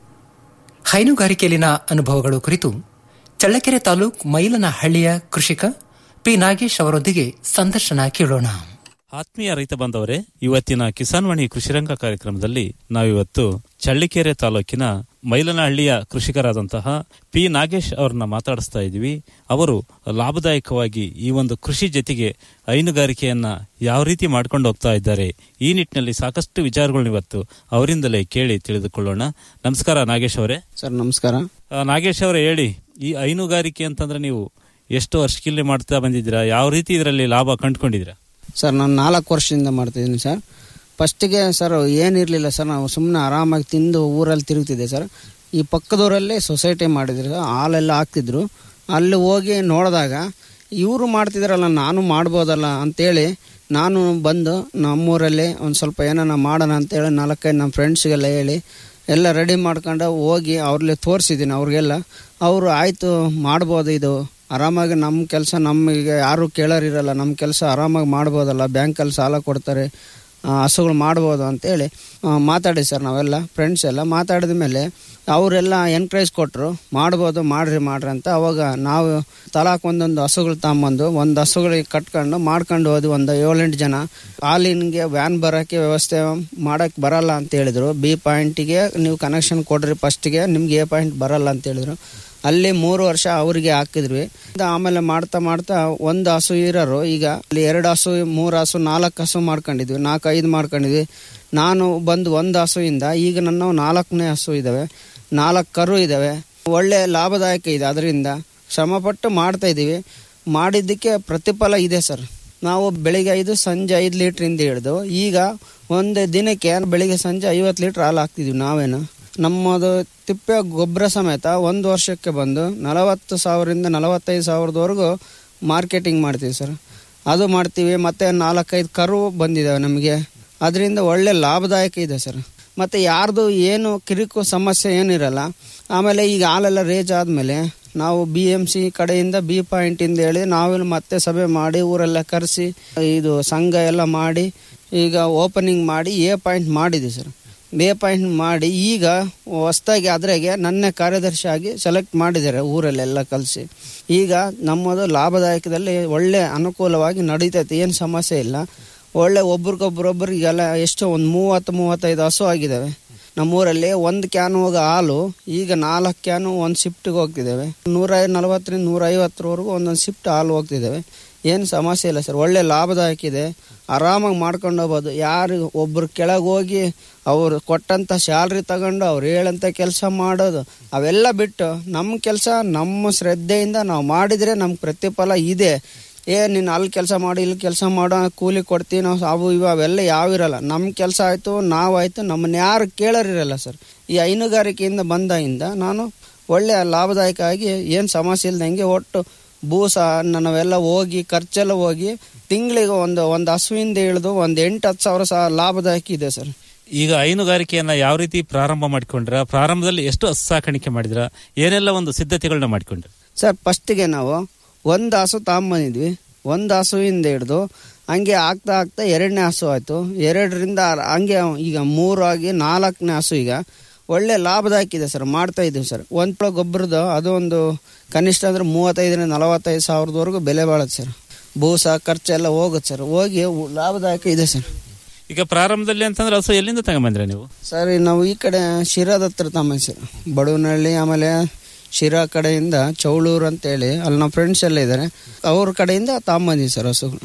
ಹೈನುಗಾರಿಕೆಯಲ್ಲಿನ ಅನುಭವಗಳು ಕುರಿತು ಚಳ್ಳಕೆರೆ ತಾಲೂಕ್ ಮೈಲನಹಳ್ಳಿಯ ಕೃಷಿಕ ಪಿ ನಾಗೇಶ್ ಅವರೊಂದಿಗೆ ಸಂದರ್ಶನ ಕೇಳೋಣ ಆತ್ಮೀಯ ರೈತ ಬಾಂಧವರೇ ಇವತ್ತಿನ ಕಿಸಾನ್ವಾಣಿ ಕೃಷಿರಂಗ ಕಾರ್ಯಕ್ರಮದಲ್ಲಿ ನಾವಿವತ್ತು ಚಳ್ಳಿಕೆರೆ ತಾಲೂಕಿನ ಮೈಲನಹಳ್ಳಿಯ ಕೃಷಿಕರಾದಂತಹ ಪಿ ನಾಗೇಶ್ ಅವರನ್ನ ಮಾತಾಡಿಸ್ತಾ ಇದ್ದೀವಿ ಅವರು ಲಾಭದಾಯಕವಾಗಿ ಈ ಒಂದು ಕೃಷಿ ಜೊತೆಗೆ ಹೈನುಗಾರಿಕೆಯನ್ನ ಯಾವ ರೀತಿ ಮಾಡ್ಕೊಂಡು ಹೋಗ್ತಾ ಇದ್ದಾರೆ ಈ ನಿಟ್ಟಿನಲ್ಲಿ ಸಾಕಷ್ಟು ವಿಚಾರಗಳನ್ನ ಇವತ್ತು ಅವರಿಂದಲೇ ಕೇಳಿ ತಿಳಿದುಕೊಳ್ಳೋಣ ನಮಸ್ಕಾರ ನಾಗೇಶ್ ಅವರೇ ಸರ್ ನಮಸ್ಕಾರ ಆ, ನಾಗೇಶ್ ಅವರೇ ಹೇಳಿ ಈ ಹೈನುಗಾರಿಕೆ ಅಂತಂದ್ರೆ ನೀವು ಎಷ್ಟು ವರ್ಷಕ್ಕಿಲ್ಲಿ ಮಾಡ್ತಾ ಬಂದಿದ್ದೀರಾ ಯಾವ ರೀತಿ ಇದರಲ್ಲಿ ಲಾಭ ಕಂಡುಕೊಂಡಿದ್ದೀರಾ ಸರ್ ನಾನು ನಾಲ್ಕು ವರ್ಷದಿಂದ ಮಾಡ್ತಿದ್ದೀನಿ ಸರ್ ಫಸ್ಟಿಗೆ ಸರ್ ಏನಿರಲಿಲ್ಲ ಸರ್ ನಾವು ಸುಮ್ಮನೆ ಆರಾಮಾಗಿ ತಿಂದು ಊರಲ್ಲಿ ತಿರುಗ್ತಿದ್ದೆ ಸರ್ ಈ ಪಕ್ಕದೂರಲ್ಲೇ ಸೊಸೈಟಿ ಮಾಡಿದ್ರು ಸರ್ ಹಾಲೆಲ್ಲ ಹಾಕ್ತಿದ್ರು ಅಲ್ಲಿ ಹೋಗಿ ನೋಡಿದಾಗ ಇವರು ಮಾಡ್ತಿದ್ರಲ್ಲ ನಾನು ಮಾಡ್ಬೋದಲ್ಲ ಅಂತೇಳಿ ನಾನು ಬಂದು ನಮ್ಮೂರಲ್ಲಿ ಒಂದು ಸ್ವಲ್ಪ ಏನಾನ ಮಾಡೋಣ ಅಂತೇಳಿ ನಾಲ್ಕೈದು ನಮ್ಮ ಫ್ರೆಂಡ್ಸ್ಗೆಲ್ಲ ಹೇಳಿ ಎಲ್ಲ ರೆಡಿ ಮಾಡ್ಕೊಂಡು ಹೋಗಿ ಅವ್ರಲ್ಲಿ ತೋರಿಸಿದ್ದೀನಿ ಅವ್ರಿಗೆಲ್ಲ ಅವರು ಆಯಿತು ಮಾಡ್ಬೋದು ಇದು ಆರಾಮಾಗಿ ನಮ್ಮ ಕೆಲಸ ನಮಗೆ ಯಾರು ಕೇಳೋರಿರಲ್ಲ ನಮ್ಮ ಕೆಲಸ ಆರಾಮಾಗಿ ಮಾಡ್ಬೋದಲ್ಲ ಬ್ಯಾಂಕಲ್ಲಿ ಸಾಲ ಕೊಡ್ತಾರೆ ಆ, ಹಸುಗಳು ಮಾಡ್ಬೋದು ಅಂತೇಳಿ ಆ, ಮಾತಾಡಿ ಸರ್ ನಾವೆಲ್ಲ ಫ್ರೆಂಡ್ಸ್ ಎಲ್ಲ ಮಾತಾಡಿದ ಮೇಲೆ ಅವರೆಲ್ಲ ಎನ್ಕರೇಜ್ ಕೊಟ್ಟರು ಮಾಡ್ಬೋದು ಮಾಡ್ರಿ ಮಾಡ್ರಿ ಅಂತ ಅವಾಗ ನಾವು ತಲಾಕ್ ಒಂದೊಂದು ಹಸುಗಳು ತಗೊಂಬಂದು ಒಂದು ಹಸುಗಳಿಗೆ ಕಟ್ಕೊಂಡು ಮಾಡ್ಕೊಂಡು ಹೋದ್ವಿ ಒಂದು ಏಳೆಂಟು ಜನ ಹಾಲಿನಿಗೆ ವ್ಯಾನ್ ಬರೋಕ್ಕೆ ವ್ಯವಸ್ಥೆ ಮಾಡೋಕ್ಕೆ ಬರಲ್ಲ ಅಂತ ಹೇಳಿದ್ರು ಬಿ ಪಾಯಿಂಟಿಗೆ ನೀವು ಕನೆಕ್ಷನ್ ಕೊಡ್ರಿ ಫಸ್ಟಿಗೆ ನಿಮ್ಗೆ ಎ ಪಾಯಿಂಟ್ ಬರಲ್ಲ ಅಂತ ಹೇಳಿದ್ರು ಅಲ್ಲಿ ಮೂರು ವರ್ಷ ಅವರಿಗೆ ಹಾಕಿದ್ವಿ ಆಮೇಲೆ ಮಾಡ್ತಾ ಮಾಡ್ತಾ ಒಂದು ಹಸು ಇರೋರು ಈಗ ಅಲ್ಲಿ ಎರಡು ಹಸು ಮೂರು ಹಸು ನಾಲ್ಕು ಹಸು ಮಾಡ್ಕೊಂಡಿದ್ವಿ ನಾಲ್ಕು ಐದು ಮಾಡ್ಕೊಂಡಿದ್ವಿ ನಾನು ಬಂದು ಒಂದು ಹಸುವಿಂದ ಈಗ ನನ್ನ ನಾಲ್ಕನೇ ಹಸು ಇದ್ದಾವೆ ನಾಲ್ಕು ಕರು ಇದ್ದಾವೆ ಒಳ್ಳೆ ಲಾಭದಾಯಕ ಇದೆ ಅದರಿಂದ ಶ್ರಮಪಟ್ಟು ಮಾಡ್ತಾ ಇದ್ದೀವಿ ಮಾಡಿದ್ದಕ್ಕೆ ಪ್ರತಿಫಲ ಇದೆ ಸರ್ ನಾವು ಬೆಳಿಗ್ಗೆ ಐದು ಸಂಜೆ ಐದು ಲೀಟ್ರಿಂದ ಹಿಡಿದು ಈಗ ಒಂದು ದಿನಕ್ಕೆ ಬೆಳಿಗ್ಗೆ ಸಂಜೆ ಐವತ್ತು ಲೀಟ್ರ್ ಹಾಲು ಹಾಕ್ತಿದ್ವಿ ನಾವೇನು ನಮ್ಮದು ತಿಪ್ಪೆ ಗೊಬ್ಬರ ಸಮೇತ ಒಂದು ವರ್ಷಕ್ಕೆ ಬಂದು ನಲವತ್ತು ಸಾವಿರದಿಂದ ನಲವತ್ತೈದು ಸಾವಿರದವರೆಗೂ ಮಾರ್ಕೆಟಿಂಗ್ ಮಾಡ್ತೀವಿ ಸರ್ ಅದು ಮಾಡ್ತೀವಿ ಮತ್ತು ನಾಲ್ಕೈದು ಕರು ಬಂದಿದ್ದಾವೆ ನಮಗೆ ಅದರಿಂದ ಒಳ್ಳೆ ಲಾಭದಾಯಕ ಇದೆ ಸರ್ ಮತ್ತು ಯಾರ್ದು ಏನು ಕಿರಿಕು ಸಮಸ್ಯೆ ಏನಿರಲ್ಲ ಆಮೇಲೆ ಈಗ ಹಾಲೆಲ್ಲ ರೇಜ್ ಆದಮೇಲೆ ನಾವು ಬಿ ಎಮ್ ಸಿ ಕಡೆಯಿಂದ ಬಿ ಪಾಯಿಂಟಿಂದ ಹೇಳಿ ನಾವೆಲ್ಲ ಮತ್ತೆ ಸಭೆ ಮಾಡಿ ಊರೆಲ್ಲ ಕರೆಸಿ ಇದು ಸಂಘ ಎಲ್ಲ ಮಾಡಿ ಈಗ ಓಪನಿಂಗ್ ಮಾಡಿ ಎ ಪಾಯಿಂಟ್ ಮಾಡಿದ್ವಿ ಸರ್ ಎ ಪಾಯಿಂಟ್ ಮಾಡಿ ಈಗ ಹೊಸ್ದಾಗಿ ಅದ್ರಾಗೆ ನನ್ನ ಕಾರ್ಯದರ್ಶಿ ಆಗಿ ಸೆಲೆಕ್ಟ್ ಮಾಡಿದ್ದಾರೆ ಊರಲ್ಲೆಲ್ಲ ಕಲಿಸಿ ಈಗ ನಮ್ಮದು ಲಾಭದಾಯಕದಲ್ಲಿ ಒಳ್ಳೆ ಅನುಕೂಲವಾಗಿ ನಡೀತೈತೆ ಏನು ಸಮಸ್ಯೆ ಇಲ್ಲ ಒಳ್ಳೆ ಒಬ್ರಿಗೊಬ್ರೊಬ್ರಿಗೆಲ್ಲ ಎಷ್ಟು ಒಂದು ಮೂವತ್ತು ಮೂವತ್ತೈದು ಹಸು ಆಗಿದ್ದಾವೆ ನಮ್ಮೂರಲ್ಲಿ ಒಂದು ಕ್ಯಾನ್ ಹೋಗೋ ಹಾಲು ಈಗ ನಾಲ್ಕು ಕ್ಯಾನು ಒಂದು ಶಿಫ್ಟಿಗೆ ಹೋಗ್ತಿದ್ದಾವೆ ನೂರ ನಲವತ್ತರಿಂದ ನೂರ ಐವತ್ತರವರೆಗೂ ಒಂದೊಂದು ಶಿಫ್ಟ್ ಹಾಲು ಹೋಗ್ತಿದ್ದಾವೆ ಏನು ಸಮಸ್ಯೆ ಇಲ್ಲ ಸರ್ ಒಳ್ಳೆ ಲಾಭದಾಯಕ ಇದೆ ಆರಾಮಾಗಿ ಮಾಡ್ಕೊಂಡು ಹೋಗ್ಬೋದು ಯಾರು ಒಬ್ರು ಕೆಳಗೆ ಹೋಗಿ ಅವರು ಕೊಟ್ಟಂಥ ಸ್ಯಾಲ್ರಿ ತಗೊಂಡು ಅವ್ರು ಹೇಳಂಥ ಕೆಲಸ ಮಾಡೋದು ಅವೆಲ್ಲ ಬಿಟ್ಟು ನಮ್ಮ ಕೆಲಸ ನಮ್ಮ ಶ್ರದ್ಧೆಯಿಂದ ನಾವು ಮಾಡಿದರೆ ನಮ್ಗೆ ಪ್ರತಿಫಲ ಇದೆ ಏ ನೀನು ಅಲ್ಲಿ ಕೆಲಸ ಮಾಡಿ ಇಲ್ಲಿ ಕೆಲಸ ಮಾಡೋ ಕೂಲಿ ಕೊಡ್ತೀವಿ ನಾವು ಅವು ಇವು ಅವೆಲ್ಲ ಯಾವಿರಲ್ಲ ನಮ್ಮ ಕೆಲಸ ಆಯಿತು ನಾವಾಯಿತು ನಮ್ಮನ್ನ ಯಾರು ಕೇಳೋರಿರಲ್ಲ ಸರ್ ಈ ಹೈನುಗಾರಿಕೆಯಿಂದ ಬಂದಾಗಿಂದ ನಾನು ಒಳ್ಳೆಯ ಲಾಭದಾಯಕ ಆಗಿ ಏನು ಸಮಸ್ಯೆ ಇಲ್ದಂಗೆ ಒಟ್ಟು ಬೂಸ ನಾವೆಲ್ಲ ಹೋಗಿ ಖರ್ಚೆಲ್ಲ ಹೋಗಿ ತಿಂಗಳಿಗೆ ಒಂದು ಒಂದು ಹಸುವಿಂದ ಇಳಿದು ಒಂದು ಎಂಟು ಹತ್ತು ಸಾವಿರ ಸಹ ಲಾಭದಾಯಕ ಇದೆ ಸರ್ ಈಗ ಹೈನುಗಾರಿಕೆಯನ್ನ ಯಾವ ರೀತಿ ಪ್ರಾರಂಭ ಮಾಡ್ಕೊಂಡ್ರ ಪ್ರಾರಂಭದಲ್ಲಿ ಎಷ್ಟು ಹಸು ಸಾಕಾಣಿಕೆ ಮಾಡಿದ್ರ ಏನೆಲ್ಲ ಒಂದು ಸಿದ್ಧತೆಗಳನ್ನ ಮಾಡ್ಕೊಂಡ್ರಿ ಸರ್ ಫಸ್ಟಿಗೆ ನಾವು ಒಂದು ಹಸು ತಗೊಂಬಂದಿದ್ವಿ ಒಂದು ಹಸುವಿಂದ ಹಿಡಿದು ಹಂಗೆ ಆಗ್ತಾ ಆಗ್ತಾ ಎರಡನೇ ಹಸು ಆಯಿತು ಎರಡರಿಂದ ಹಂಗೆ ಈಗ ಮೂರು ಆಗಿ ನಾಲ್ಕನೇ ಹಸು ಈಗ ಒಳ್ಳೆ ಲಾಭದಾಯಕ ಇದೆ ಸರ್ ಮಾಡ್ತಾ ಇದ್ದೀವಿ ಸರ್ ಒಂದು ಗೊಬ್ಬರದ ಅದು ಒಂದು ಕನಿಷ್ಠ ಅಂದ್ರೆ ಮೂವತ್ತೈದರಿಂದ ನಲವತ್ತೈದು ಸಾವಿರದವರೆಗೂ ಬೆಲೆ ಬಾಳುತ್ತೆ ಸರ್ ಬೂಸ ಖರ್ಚೆಲ್ಲ ಹೋಗುತ್ತೆ ಸರ್ ಹೋಗಿ ಉ- ಲಾಭದಾಯಕ ಇದೆ ಸರ್ ಈಗ ಪ್ರಾರಂಭದಲ್ಲಿ ಅಂತಂದ್ರೆ ಹಸು ಎಲ್ಲಿಂದ ತಗೊಂಬಂದ್ರೆ ನೀವು ಸರ್ ನಾವು ಈ ಕಡೆ ಶಿರಾದ ಹತ್ರ ತಗೊಂಬಂದ್ ಸರ್ ಬಡವನಹಳ್ಳಿ ಆಮೇಲೆ ಶಿರಾ ಕಡೆಯಿಂದ ಚೌಳೂರು ಅಂತೇಳಿ ಅಲ್ಲಿ ನಮ್ಮ ಫ್ರೆಂಡ್ಸ್ ಎಲ್ಲ ಇದ್ದಾರೆ ಅವ್ರ ಕಡೆಯಿಂದ ತಗೊಂಬಂದಿವಿ ಸರ್ ಹಸುಗಳು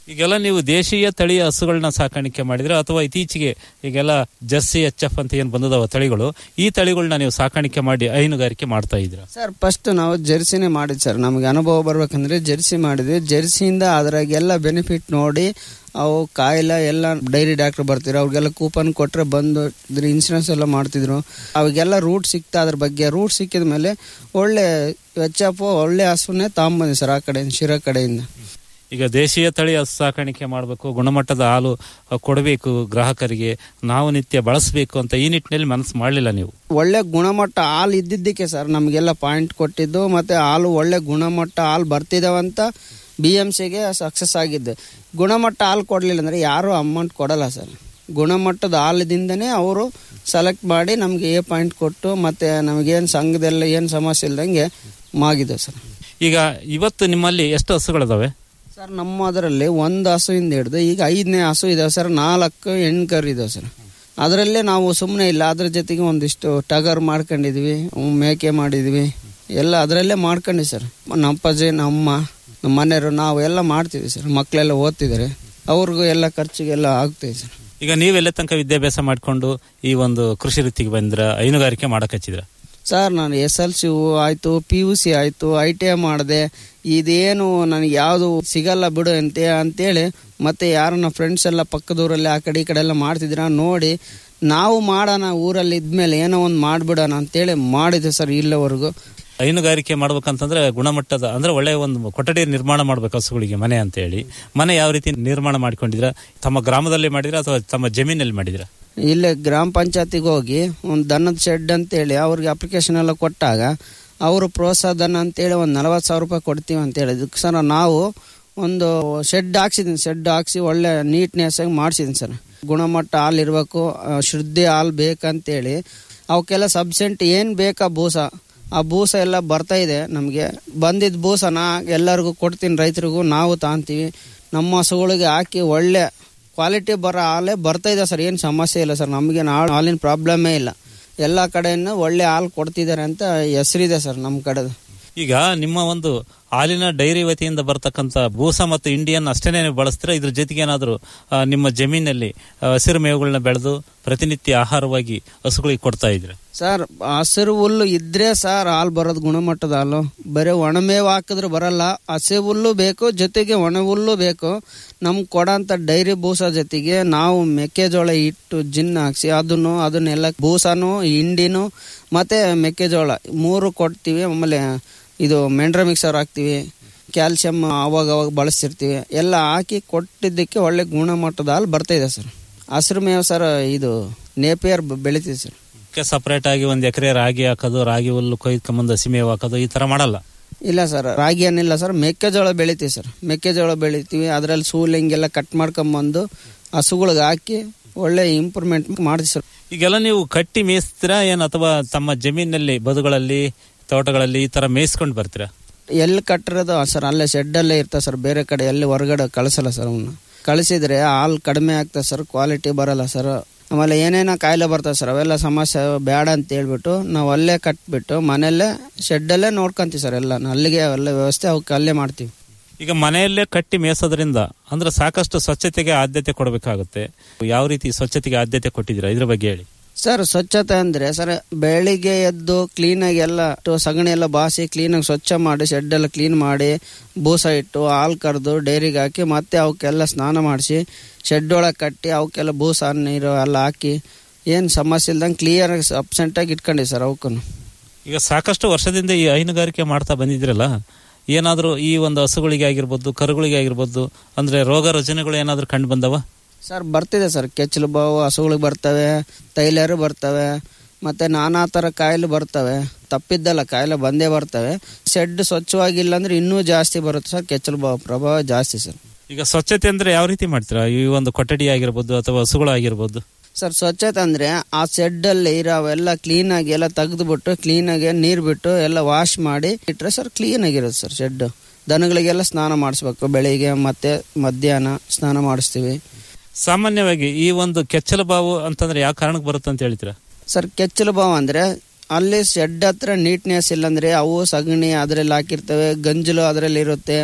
ಈಗೆಲ್ಲ ನೀವು ದೇಶೀಯ ತಳಿಯ ಹಸುಗಳನ್ನ ಸಾಕಾಣಿಕೆ ಮಾಡಿದ್ರೆ ಅಥವಾ ಇತ್ತೀಚೆಗೆ ಈಗೆಲ್ಲ ಜರ್ಸಿ ಎಚ್ ಎಫ್ ಅಂತ ಏನ್ ಬಂದದವ ತಳಿಗಳು ಈ ತಳಿಗಳನ್ನ ನೀವು ಸಾಕಾಣಿಕೆ ಮಾಡಿ ಹೈನುಗಾರಿಕೆ ಮಾಡ್ತಾ ಇದ್ರ ಸರ್ ಫಸ್ಟ್ ನಾವು ಜೆರ್ಸಿನೇ ಮಾಡಿದ್ ಸರ್ ನಮಗೆ ಅನುಭವ ಬರ್ಬೇಕಂದ್ರೆ ಜೆರ್ಸಿ ಮಾಡಿದ್ವಿ ಜೆರ್ಸಿಯಿಂದ ಅದ್ರಾಗೆಲ್ಲ ಬೆನಿಫಿಟ್ ನೋಡಿ ಅವು ಕಾಯಿಲೆ ಎಲ್ಲ ಡೈರಿ ಡಾಕ್ಟರ್ ಬರ್ತಿದ್ರು ಅವ್ರಿಗೆಲ್ಲ ಕೂಪನ್ ಕೊಟ್ರೆ ಬಂದು ಇದ್ರ ಇನ್ಸೂರೆನ್ಸ್ ಎಲ್ಲ ಮಾಡ್ತಿದ್ರು ಅವಾಗೆಲ್ಲ ರೂಟ್ ಸಿಕ್ತಾ ಅದ್ರ ಬಗ್ಗೆ ರೂಟ್ ಸಿಕ್ಕಿದ ಮೇಲೆ ಒಳ್ಳೆ ಎಚ್ ಎಫ್ ಒಳ್ಳೆ ಹಸುನೇ ತಗೊಂಬಂದಿ ಸರ್ ಆ ಕಡೆಯಿಂದ ಶಿರಾ ಕಡೆಯಿಂದ ಈಗ ದೇಶೀಯ ತಳಿ ಹಸು ಸಾಕಾಣಿಕೆ ಮಾಡಬೇಕು ಗುಣಮಟ್ಟದ ಹಾಲು ಅ, ಕೊಡಬೇಕು ಗ್ರಾಹಕರಿಗೆ ನಾವು ನಿತ್ಯ ಬಳಸಬೇಕು ಅಂತ ಈ ನಿಟ್ಟಿನಲ್ಲಿ ಮನಸ್ಸು ಮಾಡಲಿಲ್ಲ ನೀವು ಒಳ್ಳೆ ಗುಣಮಟ್ಟ ಹಾಲು ಇದ್ದಿದ್ದಕ್ಕೆ ಸರ್ ನಮಗೆಲ್ಲ ಪಾಯಿಂಟ್ ಕೊಟ್ಟಿದ್ದು ಮತ್ತೆ ಹಾಲು ಒಳ್ಳೆ ಗುಣಮಟ್ಟ ಹಾಲು ಬರ್ತಿದಾವಂತ ಬಿ ಎಮ್ ಸಿಗೆ ಸಕ್ಸಸ್ ಆಗಿದ್ದು ಗುಣಮಟ್ಟ ಹಾಲು ಕೊಡಲಿಲ್ಲ ಅಂದರೆ ಯಾರೂ ಅಮೌಂಟ್ ಕೊಡಲ್ಲ ಸರ್ ಗುಣಮಟ್ಟದ ಹಾಲದಿಂದನೇ ಅವರು ಸೆಲೆಕ್ಟ್ ಮಾಡಿ ನಮಗೆ ಎ ಪಾಯಿಂಟ್ ಕೊಟ್ಟು ಮತ್ತೆ ನಮಗೇನು ಸಂಘದಲ್ಲ ಏನು ಸಮಸ್ಯೆ ಇಲ್ದಂಗೆ ಮಾಗಿದೆ ಸರ್ ಈಗ ಇವತ್ತು ನಿಮ್ಮಲ್ಲಿ ಎಷ್ಟು ಹಸುಗಳಿದಾವೆ ಸರ್ ನಮ್ಮ ಅದರಲ್ಲಿ ಒಂದು ಹಸುವಿಂದ ಹಿಡಿದು ಈಗ ಐದನೇ ಹಸು ಇದಾವೆ ಸರ್ ನಾಲ್ಕು ಹೆಣ್ಣು ಕರು ಇದಾವೆ ಸರ್ ಅದರಲ್ಲೇ ನಾವು ಸುಮ್ಮನೆ ಇಲ್ಲ ಅದ್ರ ಜೊತೆಗೆ ಒಂದಿಷ್ಟು ಟಗರ್ ಮಾಡ್ಕೊಂಡಿದ್ವಿ ಹ್ಮ್, ಮೇಕೆ ಮಾಡಿದ್ವಿ ಎಲ್ಲ ಅದರಲ್ಲೇ ಮಾಡ್ಕೊಂಡ್ವಿ ಸರ್ ನಮ್ಮ ಅಪ್ಪಾಜಿ ನಮ್ಮ ನಮ್ಮ ಮನೆಯವರು ನಾವು ಎಲ್ಲ ಮಾಡ್ತೀವಿ ಸರ್ ಮಕ್ಕಳೆಲ್ಲ ಓದ್ತಿದ್ದಾರೆ ಅವ್ರಿಗೂ ಎಲ್ಲ ಖರ್ಚಿಗೆಲ್ಲ ಆಗ್ತಿದೆ ಸರ್ ಈಗ ನೀವೆಲ್ಲ ತನಕ ವಿದ್ಯಾಭ್ಯಾಸ ಮಾಡಿಕೊಂಡು ಈ ಒಂದು ಕೃಷಿ ವೃತ್ತಿಗೆ ಬಂದ್ರ ಹೈನುಗಾರಿಕೆ ಮಾಡಕ್ ಹಚ್ಚಿದ್ರ ಸರ್ ನಾನು ಎಸ್ ಎಲ್ ಸಿ ಆಯಿತು ಪಿ ಯು ಸಿ ಆಯಿತು ಐ ಟಿ ಐ ಮಾಡಿದೆ ಇದೇನು ನನಗೆ ಯಾವುದು ಸಿಗಲ್ಲ ಬಿಡು ಅಂತ ಅಂತೇಳಿ ಮತ್ತೆ ಯಾರನ್ನ ಫ್ರೆಂಡ್ಸ್ ಎಲ್ಲ ಪಕ್ಕದೂರಲ್ಲಿ ಆ ಕಡೆ ಈ ಕಡೆ ಎಲ್ಲ ಮಾಡ್ತಿದ್ರ ನೋಡಿ ನಾವು ಮಾಡೋಣ ಊರಲ್ಲಿ ಇದ್ಮೇಲೆ ಏನೋ ಒಂದು ಮಾಡಿಬಿಡೋಣ ಅಂತೇಳಿ ಮಾಡಿದೆ ಸರ್ ಇಲ್ಲವರೆಗೂ ಹೈನುಗಾರಿಕೆ ಮಾಡ್ಬೇಕಂತಂದ್ರೆ ಗುಣಮಟ್ಟದ ಅಂದ್ರೆ ಒಳ್ಳೆಯ ಒಂದು ಕೊಠಡಿ ನಿರ್ಮಾಣ ಮಾಡ್ಬೇಕು ಹಸುಗಳಿಗೆ ಮನೆ ಅಂತ ಹೇಳಿ ಮನೆ ಯಾವ ರೀತಿ ನಿರ್ಮಾಣ ಮಾಡ್ಕೊಂಡಿದ್ರ ತಮ್ಮ ಗ್ರಾಮದಲ್ಲಿ ಮಾಡಿದ್ರ ಅಥವಾ ತಮ್ಮ ಜಮೀನಲ್ಲಿ ಮಾಡಿದ್ರ ಇಲ್ಲೇ ಗ್ರಾಮ ಪಂಚಾಯತಿಗೆ ಹೋಗಿ ಒಂದು ದನದ ಶೆಡ್ ಅಂತೇಳಿ ಅವ್ರಿಗೆ ಅಪ್ಲಿಕೇಶನ್ ಎಲ್ಲ ಕೊಟ್ಟಾಗ ಅವರು ಪ್ರೋತ್ಸಾಹ ದನ ಅಂತೇಳಿ ಒಂದು ನಲವತ್ತು ಸಾವಿರ ರೂಪಾಯಿ ಕೊಡ್ತೀವಿ ಅಂತೇಳಿ ಇದಕ್ಕೆ ಸರ್ ನಾವು ಒಂದು ಶೆಡ್ ಹಾಕ್ಸಿದ್ದೀನಿ ಶೆಡ್ ಹಾಕ್ಸಿ ಒಳ್ಳೆ ನೀಟ್ನೆಸ್ ಆಗಿ ಮಾಡಿಸಿದ್ದೀನಿ ಸರ್ ಗುಣಮಟ್ಟ ಹಾಲು ಇರಬೇಕು ಶುದ್ಧಿ ಹಾಲು ಬೇಕಂತೇಳಿ ಅವಕ್ಕೆಲ್ಲ ಸಬ್ಸೆಂಟ್ ಏನು ಬೇಕಾ ಬೂಸ ಆ ಬೂಸ ಎಲ್ಲ ಬರ್ತಾ ಇದೆ ನಮಗೆ ಬಂದಿದ್ದ ಬೂಸನ ಎಲ್ಲರಿಗೂ ಕೊಡ್ತೀನಿ ರೈತರಿಗೂ ನಾವು ತಾಂತೀವಿ ನಮ್ಮ ಹಸುಗಳಿಗೆ ಹಾಕಿ ಒಳ್ಳೆ ಕ್ವಾಲಿಟಿ ಬರೋ ಹಾಲೇ ಬರ್ತಾ ಇದೆ ಸರ್ ಏನು ಸಮಸ್ಯೆ ಇಲ್ಲ ಸರ್ ನಮಗೇನು ಹಾಲು ಹಾಲಿನ ಪ್ರಾಬ್ಲಮೇ ಇಲ್ಲ ಎಲ್ಲ ಕಡೆಯಿಂದ ಒಳ್ಳೆ ಹಾಲು ಕೊಡ್ತಿದ್ದಾರೆ ಅಂತ ಹೆಸರಿದೆ ಸರ್ ನಮ್ಮ ಕಡೆದು ಈಗ ನಿಮ್ಮ ಒಂದು ಹಾಲಿನ ಡೈರಿ ವತಿಯಿಂದ ಬರ್ತಕ್ಕಂಥ ಬೂಸ ಮತ್ತು ಇಂಡಿಯನ್ ಅಷ್ಟೇನೆ ನೀವು ಬಳಸ್ತೀರಾ ಇದ್ರ ಜೊತೆಗೆ ಏನಾದರೂ ಆ, ನಿಮ್ಮ ಜಮೀನಲ್ಲಿ ಆ, ಹಸಿರು ಮೇವುಗಳನ್ನ ಬೆಳೆದು ಪ್ರತಿನಿತ್ಯ ಆಹಾರವಾಗಿ ಹಸುಗಳಿಗೆ ಕೊಡ್ತಾ ಇದ್ರೆ ಸರ್ ಹಸಿರು ಹುಲ್ಲು ಇದ್ರೆ ಸರ್ ಹಾಲು ಬರೋದು ಗುಣಮಟ್ಟದ ಹಾಲು ಬರೀ ಒಣಮೇವು ಹಾಕಿದ್ರೆ ಬರಲ್ಲ ಹಸಿ ಹುಲ್ಲು ಬೇಕು ಜೊತೆಗೆ ಒಣ ಹುಲ್ಲು ಬೇಕು ನಮ್ಗೆ ಕೊಡೋಂಥ ಡೈರಿ ಬೂಸ ಜೊತೆಗೆ ನಾವು ಮೆಕ್ಕೆಜೋಳ ಇಟ್ಟು ಜಿನ್ ಹಾಕ್ಸಿ ಅದನ್ನು ಅದನ್ನೆಲ್ಲ ಬೂಸನು ಹಿಂಡಿನು ಮತ್ತೆ ಮೆಕ್ಕೆಜೋಳ ಮೂರು ಕೊಡ್ತೀವಿ ಆಮೇಲೆ ಇದು ಮೆಂಡ್ರ ಮಿಕ್ಸರ್ ಹಾಕ್ತೀವಿ ಕ್ಯಾಲ್ಸಿಯಂ ಅವಾಗ ಅವಾಗ ಬಳಸ್ತಿರ್ತೀವಿ ಎಲ್ಲ ಹಾಕಿ ಕೊಟ್ಟಿದ್ದಕ್ಕೆ ಒಳ್ಳೆ ಗುಣಮಟ್ಟದ ಹಾಲು ಬರ್ತಾ ಇದೆ ಸರ್ ಹಸಿರು ಮೇವು ಸರ್ ಇದು ನೇಪಿಯರ್ ಬೆಳಿತೀವಿ ಸರ್ ಸಪರೇಟ್ ಆಗಿ ಒಂದು ಎಕರೆ ರಾಗಿ ಹಾಕೋದು ರಾಗಿ ಹುಲ್ಲು ಕೊಯ್ಕೊಂಬಂದು ಹಸಿಮೇವು ಹಾಕೋದು ಈ ತರ ಮಾಡಲ್ಲ ಇಲ್ಲ ಸರ್ ರಾಗಿ ಏನಿಲ್ಲ ಸರ್ ಮೆಕ್ಕೆಜೋಳ ಬೆಳಿತೀವಿ ಸರ್ ಮೆಕ್ಕೆಜೋಳ ಬೆಳಿತೀವಿ ಅದರಲ್ಲಿ ಸೂಲ್ ಹಿಂಗೆಲ್ಲ ಕಟ್ ಮಾಡ್ಕೊಂಬಂದು ಹಸುಗಳಿಗೆ ಹಾಕಿ ಒಳ್ಳೆ ಇಂಪ್ರೂವ್ಮೆಂಟ್ ಮಾಡ್ತೀವಿ ಸರ್ ಈಗೆಲ್ಲ ನೀವು ಕಟ್ಟಿ ಮೇಯಿಸ್ತೀರಾ ಏನು ಅಥವಾ ತಮ್ಮ ಜಮೀನಲ್ಲಿ ಬದುಗಳಲ್ಲಿ ತೋಟಗಳಲ್ಲಿ ಈ ತರ ಮೇಯಿಸ್ಕೊಂಡು ಬರ್ತೀರಾ ಎಲ್ಲಿ ಕಟ್ಟಿರೋದು ಸರ್ ಅಲ್ಲೇ ಶೆಡ್ಡಲ್ಲೇ ಇರ್ತದೆ ಸರ್ ಬೇರೆ ಕಡೆ ಎಲ್ಲಿ ಹೊರಗಡೆ ಕಳಿಸಲ್ಲ ಸರ್ ಅವನ್ನ ಕಳಿಸಿದ್ರೆ ಹಾಲು ಕಡಿಮೆ ಆಗ್ತದೆ ಸರ್ ಕ್ವಾಲಿಟಿ ಬರಲ್ಲ ಸರ್ ಆಮೇಲೆ ಏನೇನೋ ಕಾಯಿಲೆ ಬರ್ತದೆ ಸರ್ ಅವೆಲ್ಲ ಸಮಸ್ಯೆ ಬೇಡ ಅಂತ ಹೇಳ್ಬಿಟ್ಟು ನಾವು ಅಲ್ಲೇ ಕಟ್ಬಿಟ್ಟು ಮನೆಯಲ್ಲೇ ಶೆಡ್ಡಲ್ಲೇ ನೋಡ್ಕೊಂತೀವಿ ಸರ್ ಎಲ್ಲ ಅಲ್ಲಿಗೆ ಎಲ್ಲ ವ್ಯವಸ್ಥೆ ಅವಕ್ಕೆ ಅಲ್ಲೇ ಮಾಡ್ತೀವಿ ಈಗ ಮನೆಯಲ್ಲೇ ಕಟ್ಟಿ ಮೇಯಿಸೋದ್ರಿಂದ ಅಂದ್ರೆ ಸಾಕಷ್ಟು ಸ್ವಚ್ಛತೆಗೆ ಆದ್ಯತೆ ಕೊಡಬೇಕಾಗುತ್ತೆ ಯಾವ ರೀತಿ ಸ್ವಚ್ಛತೆಗೆ ಆದ್ಯತೆ ಕೊಟ್ಟಿದ್ದೀರಾ ಇದ್ರ ಬಗ್ಗೆ ಹೇಳಿ ಸರ್ ಸ್ವಚ್ಛತೆ ಅಂದ್ರೆ ಸರ್ ಬೆಳಿಗ್ಗೆ ಎದ್ದು ಕ್ಲೀನಾಗಿ ಎಲ್ಲ ಇಟ್ಟು ಸಗಣಿ ಎಲ್ಲ ಬಾಸಿ ಕ್ಲೀನಾಗಿ ಸ್ವಚ್ಛ ಮಾಡಿ ಶೆಡ್ ಎಲ್ಲ ಕ್ಲೀನ್ ಮಾಡಿ ಬೂಸ ಇಟ್ಟು ಹಾಲು ಕರೆದು ಡೈರಿಗೆ ಹಾಕಿ ಮತ್ತೆ ಅವಕ್ಕೆಲ್ಲ ಸ್ನಾನ ಮಾಡಿಸಿ ಶೆಡ್ ಒಳಗೆ ಕಟ್ಟಿ ಅವಕ್ಕೆಲ್ಲ ಬೂಸ ನೀರು ಎಲ್ಲ ಹಾಕಿ ಏನು ಸಮಸ್ಯೆ ಇಲ್ದಂಗೆ ಕ್ಲಿಯರ್ ಆಗಿ ಅಬ್ಸೆಂಟಾಗಿ ಇಟ್ಕೊಂಡಿ ಸರ್ ಅವಕ್ಕೂ ಈಗ ಸಾಕಷ್ಟು ವರ್ಷದಿಂದ ಈ ಹೈನುಗಾರಿಕೆ ಮಾಡ್ತಾ ಬಂದಿದ್ರಲ್ಲ ಏನಾದರೂ ಈ ಒಂದು ಹಸುಗಳಿಗೆ ಆಗಿರ್ಬೋದು ಕರುಗಳಿಗೆ ಆಗಿರ್ಬೋದು ಅಂದ್ರೆ ರೋಗ ರುಜಿನಗಳು ಏನಾದರೂ ಕಂಡು ಬಂದವ ಸರ್ ಬರ್ತಿದೆ ಸರ್ ಕೆಚ್ಚಲು ಬಾವು ಹಸುಗಳಿಗೆ ಬರ್ತವೆ ತೈಲರು ಬರ್ತವೆ ಮತ್ತೆ ನಾನಾ ಥರ ಕಾಯಿಲೆ ಬರ್ತವೆ ತಪ್ಪಿದ್ದಲ್ಲ ಕಾಯಿಲೆ ಬಂದೇ ಬರ್ತವೆ ಶೆಡ್ ಸ್ವಚ್ಛವಾಗಿಲ್ಲ ಅಂದ್ರೆ ಇನ್ನೂ ಜಾಸ್ತಿ ಬರುತ್ತೆ ಸರ್ ಕೆಚ್ಚಲು ಬಾವು ಪ್ರಭಾವ ಜಾಸ್ತಿ ಸರ್ ಈಗ ಸ್ವಚ್ಛತೆ ಅಂದ್ರೆ ಯಾವ ರೀತಿ ಮಾಡ್ತೀರಾ ಈ ಒಂದು ಕೊಠಡಿ ಆಗಿರ್ಬೋದು ಅಥವಾ ಹಸುಗಳು ಆಗಿರ್ಬೋದು ಸರ್ ಸ್ವಚ್ಛತೆ ಅಂದ್ರೆ ಆ ಶೆಡ್ಡಲ್ಲಿ ಇರೋವೆಲ್ಲ ಕ್ಲೀನಾಗಿ ಎಲ್ಲ ತೆಗೆದುಬಿಟ್ಟು ಕ್ಲೀನಾಗಿ ನೀರು ಬಿಟ್ಟು ಎಲ್ಲ ವಾಶ್ ಮಾಡಿ ಇಟ್ಟರೆ ಸರ್ ಕ್ಲೀನಾಗಿರುತ್ತೆ ಸರ್ ಶೆಡ್ ದನಗಳಿಗೆಲ್ಲ ಸ್ನಾನ ಮಾಡಿಸ್ಬೇಕು ಬೆಳಿಗ್ಗೆ ಮತ್ತೆ ಮಧ್ಯಾಹ್ನ ಸ್ನಾನ ಮಾಡಿಸ್ತೀವಿ ಸಾಮಾನ್ಯವಾಗಿ ಈ ಒಂದು ಕೆಚ್ಚಲು ಬಾವು ಅಂತಂದ್ರೆ ಯಾವ ಕಾರಣಕ್ಕೆ ಬರುತ್ತೆ ಅಂತ ಹೇಳ್ತೀರಾ ಸರ್ ಕೆಚ್ಚಲು ಬಾವು ಅಂದ್ರೆ ಅಲ್ಲಿ ಶೆಡ್ ಹತ್ರ ನೀಟ್ನೆಸ್ ಇಲ್ಲಂದ್ರೆ ಅವು ಸಗಣಿ ಅದರಲ್ಲಿ ಹಾಕಿರ್ತವೆ ಗಂಜಲು ಅದರಲ್ಲಿ ಇರುತ್ತೆ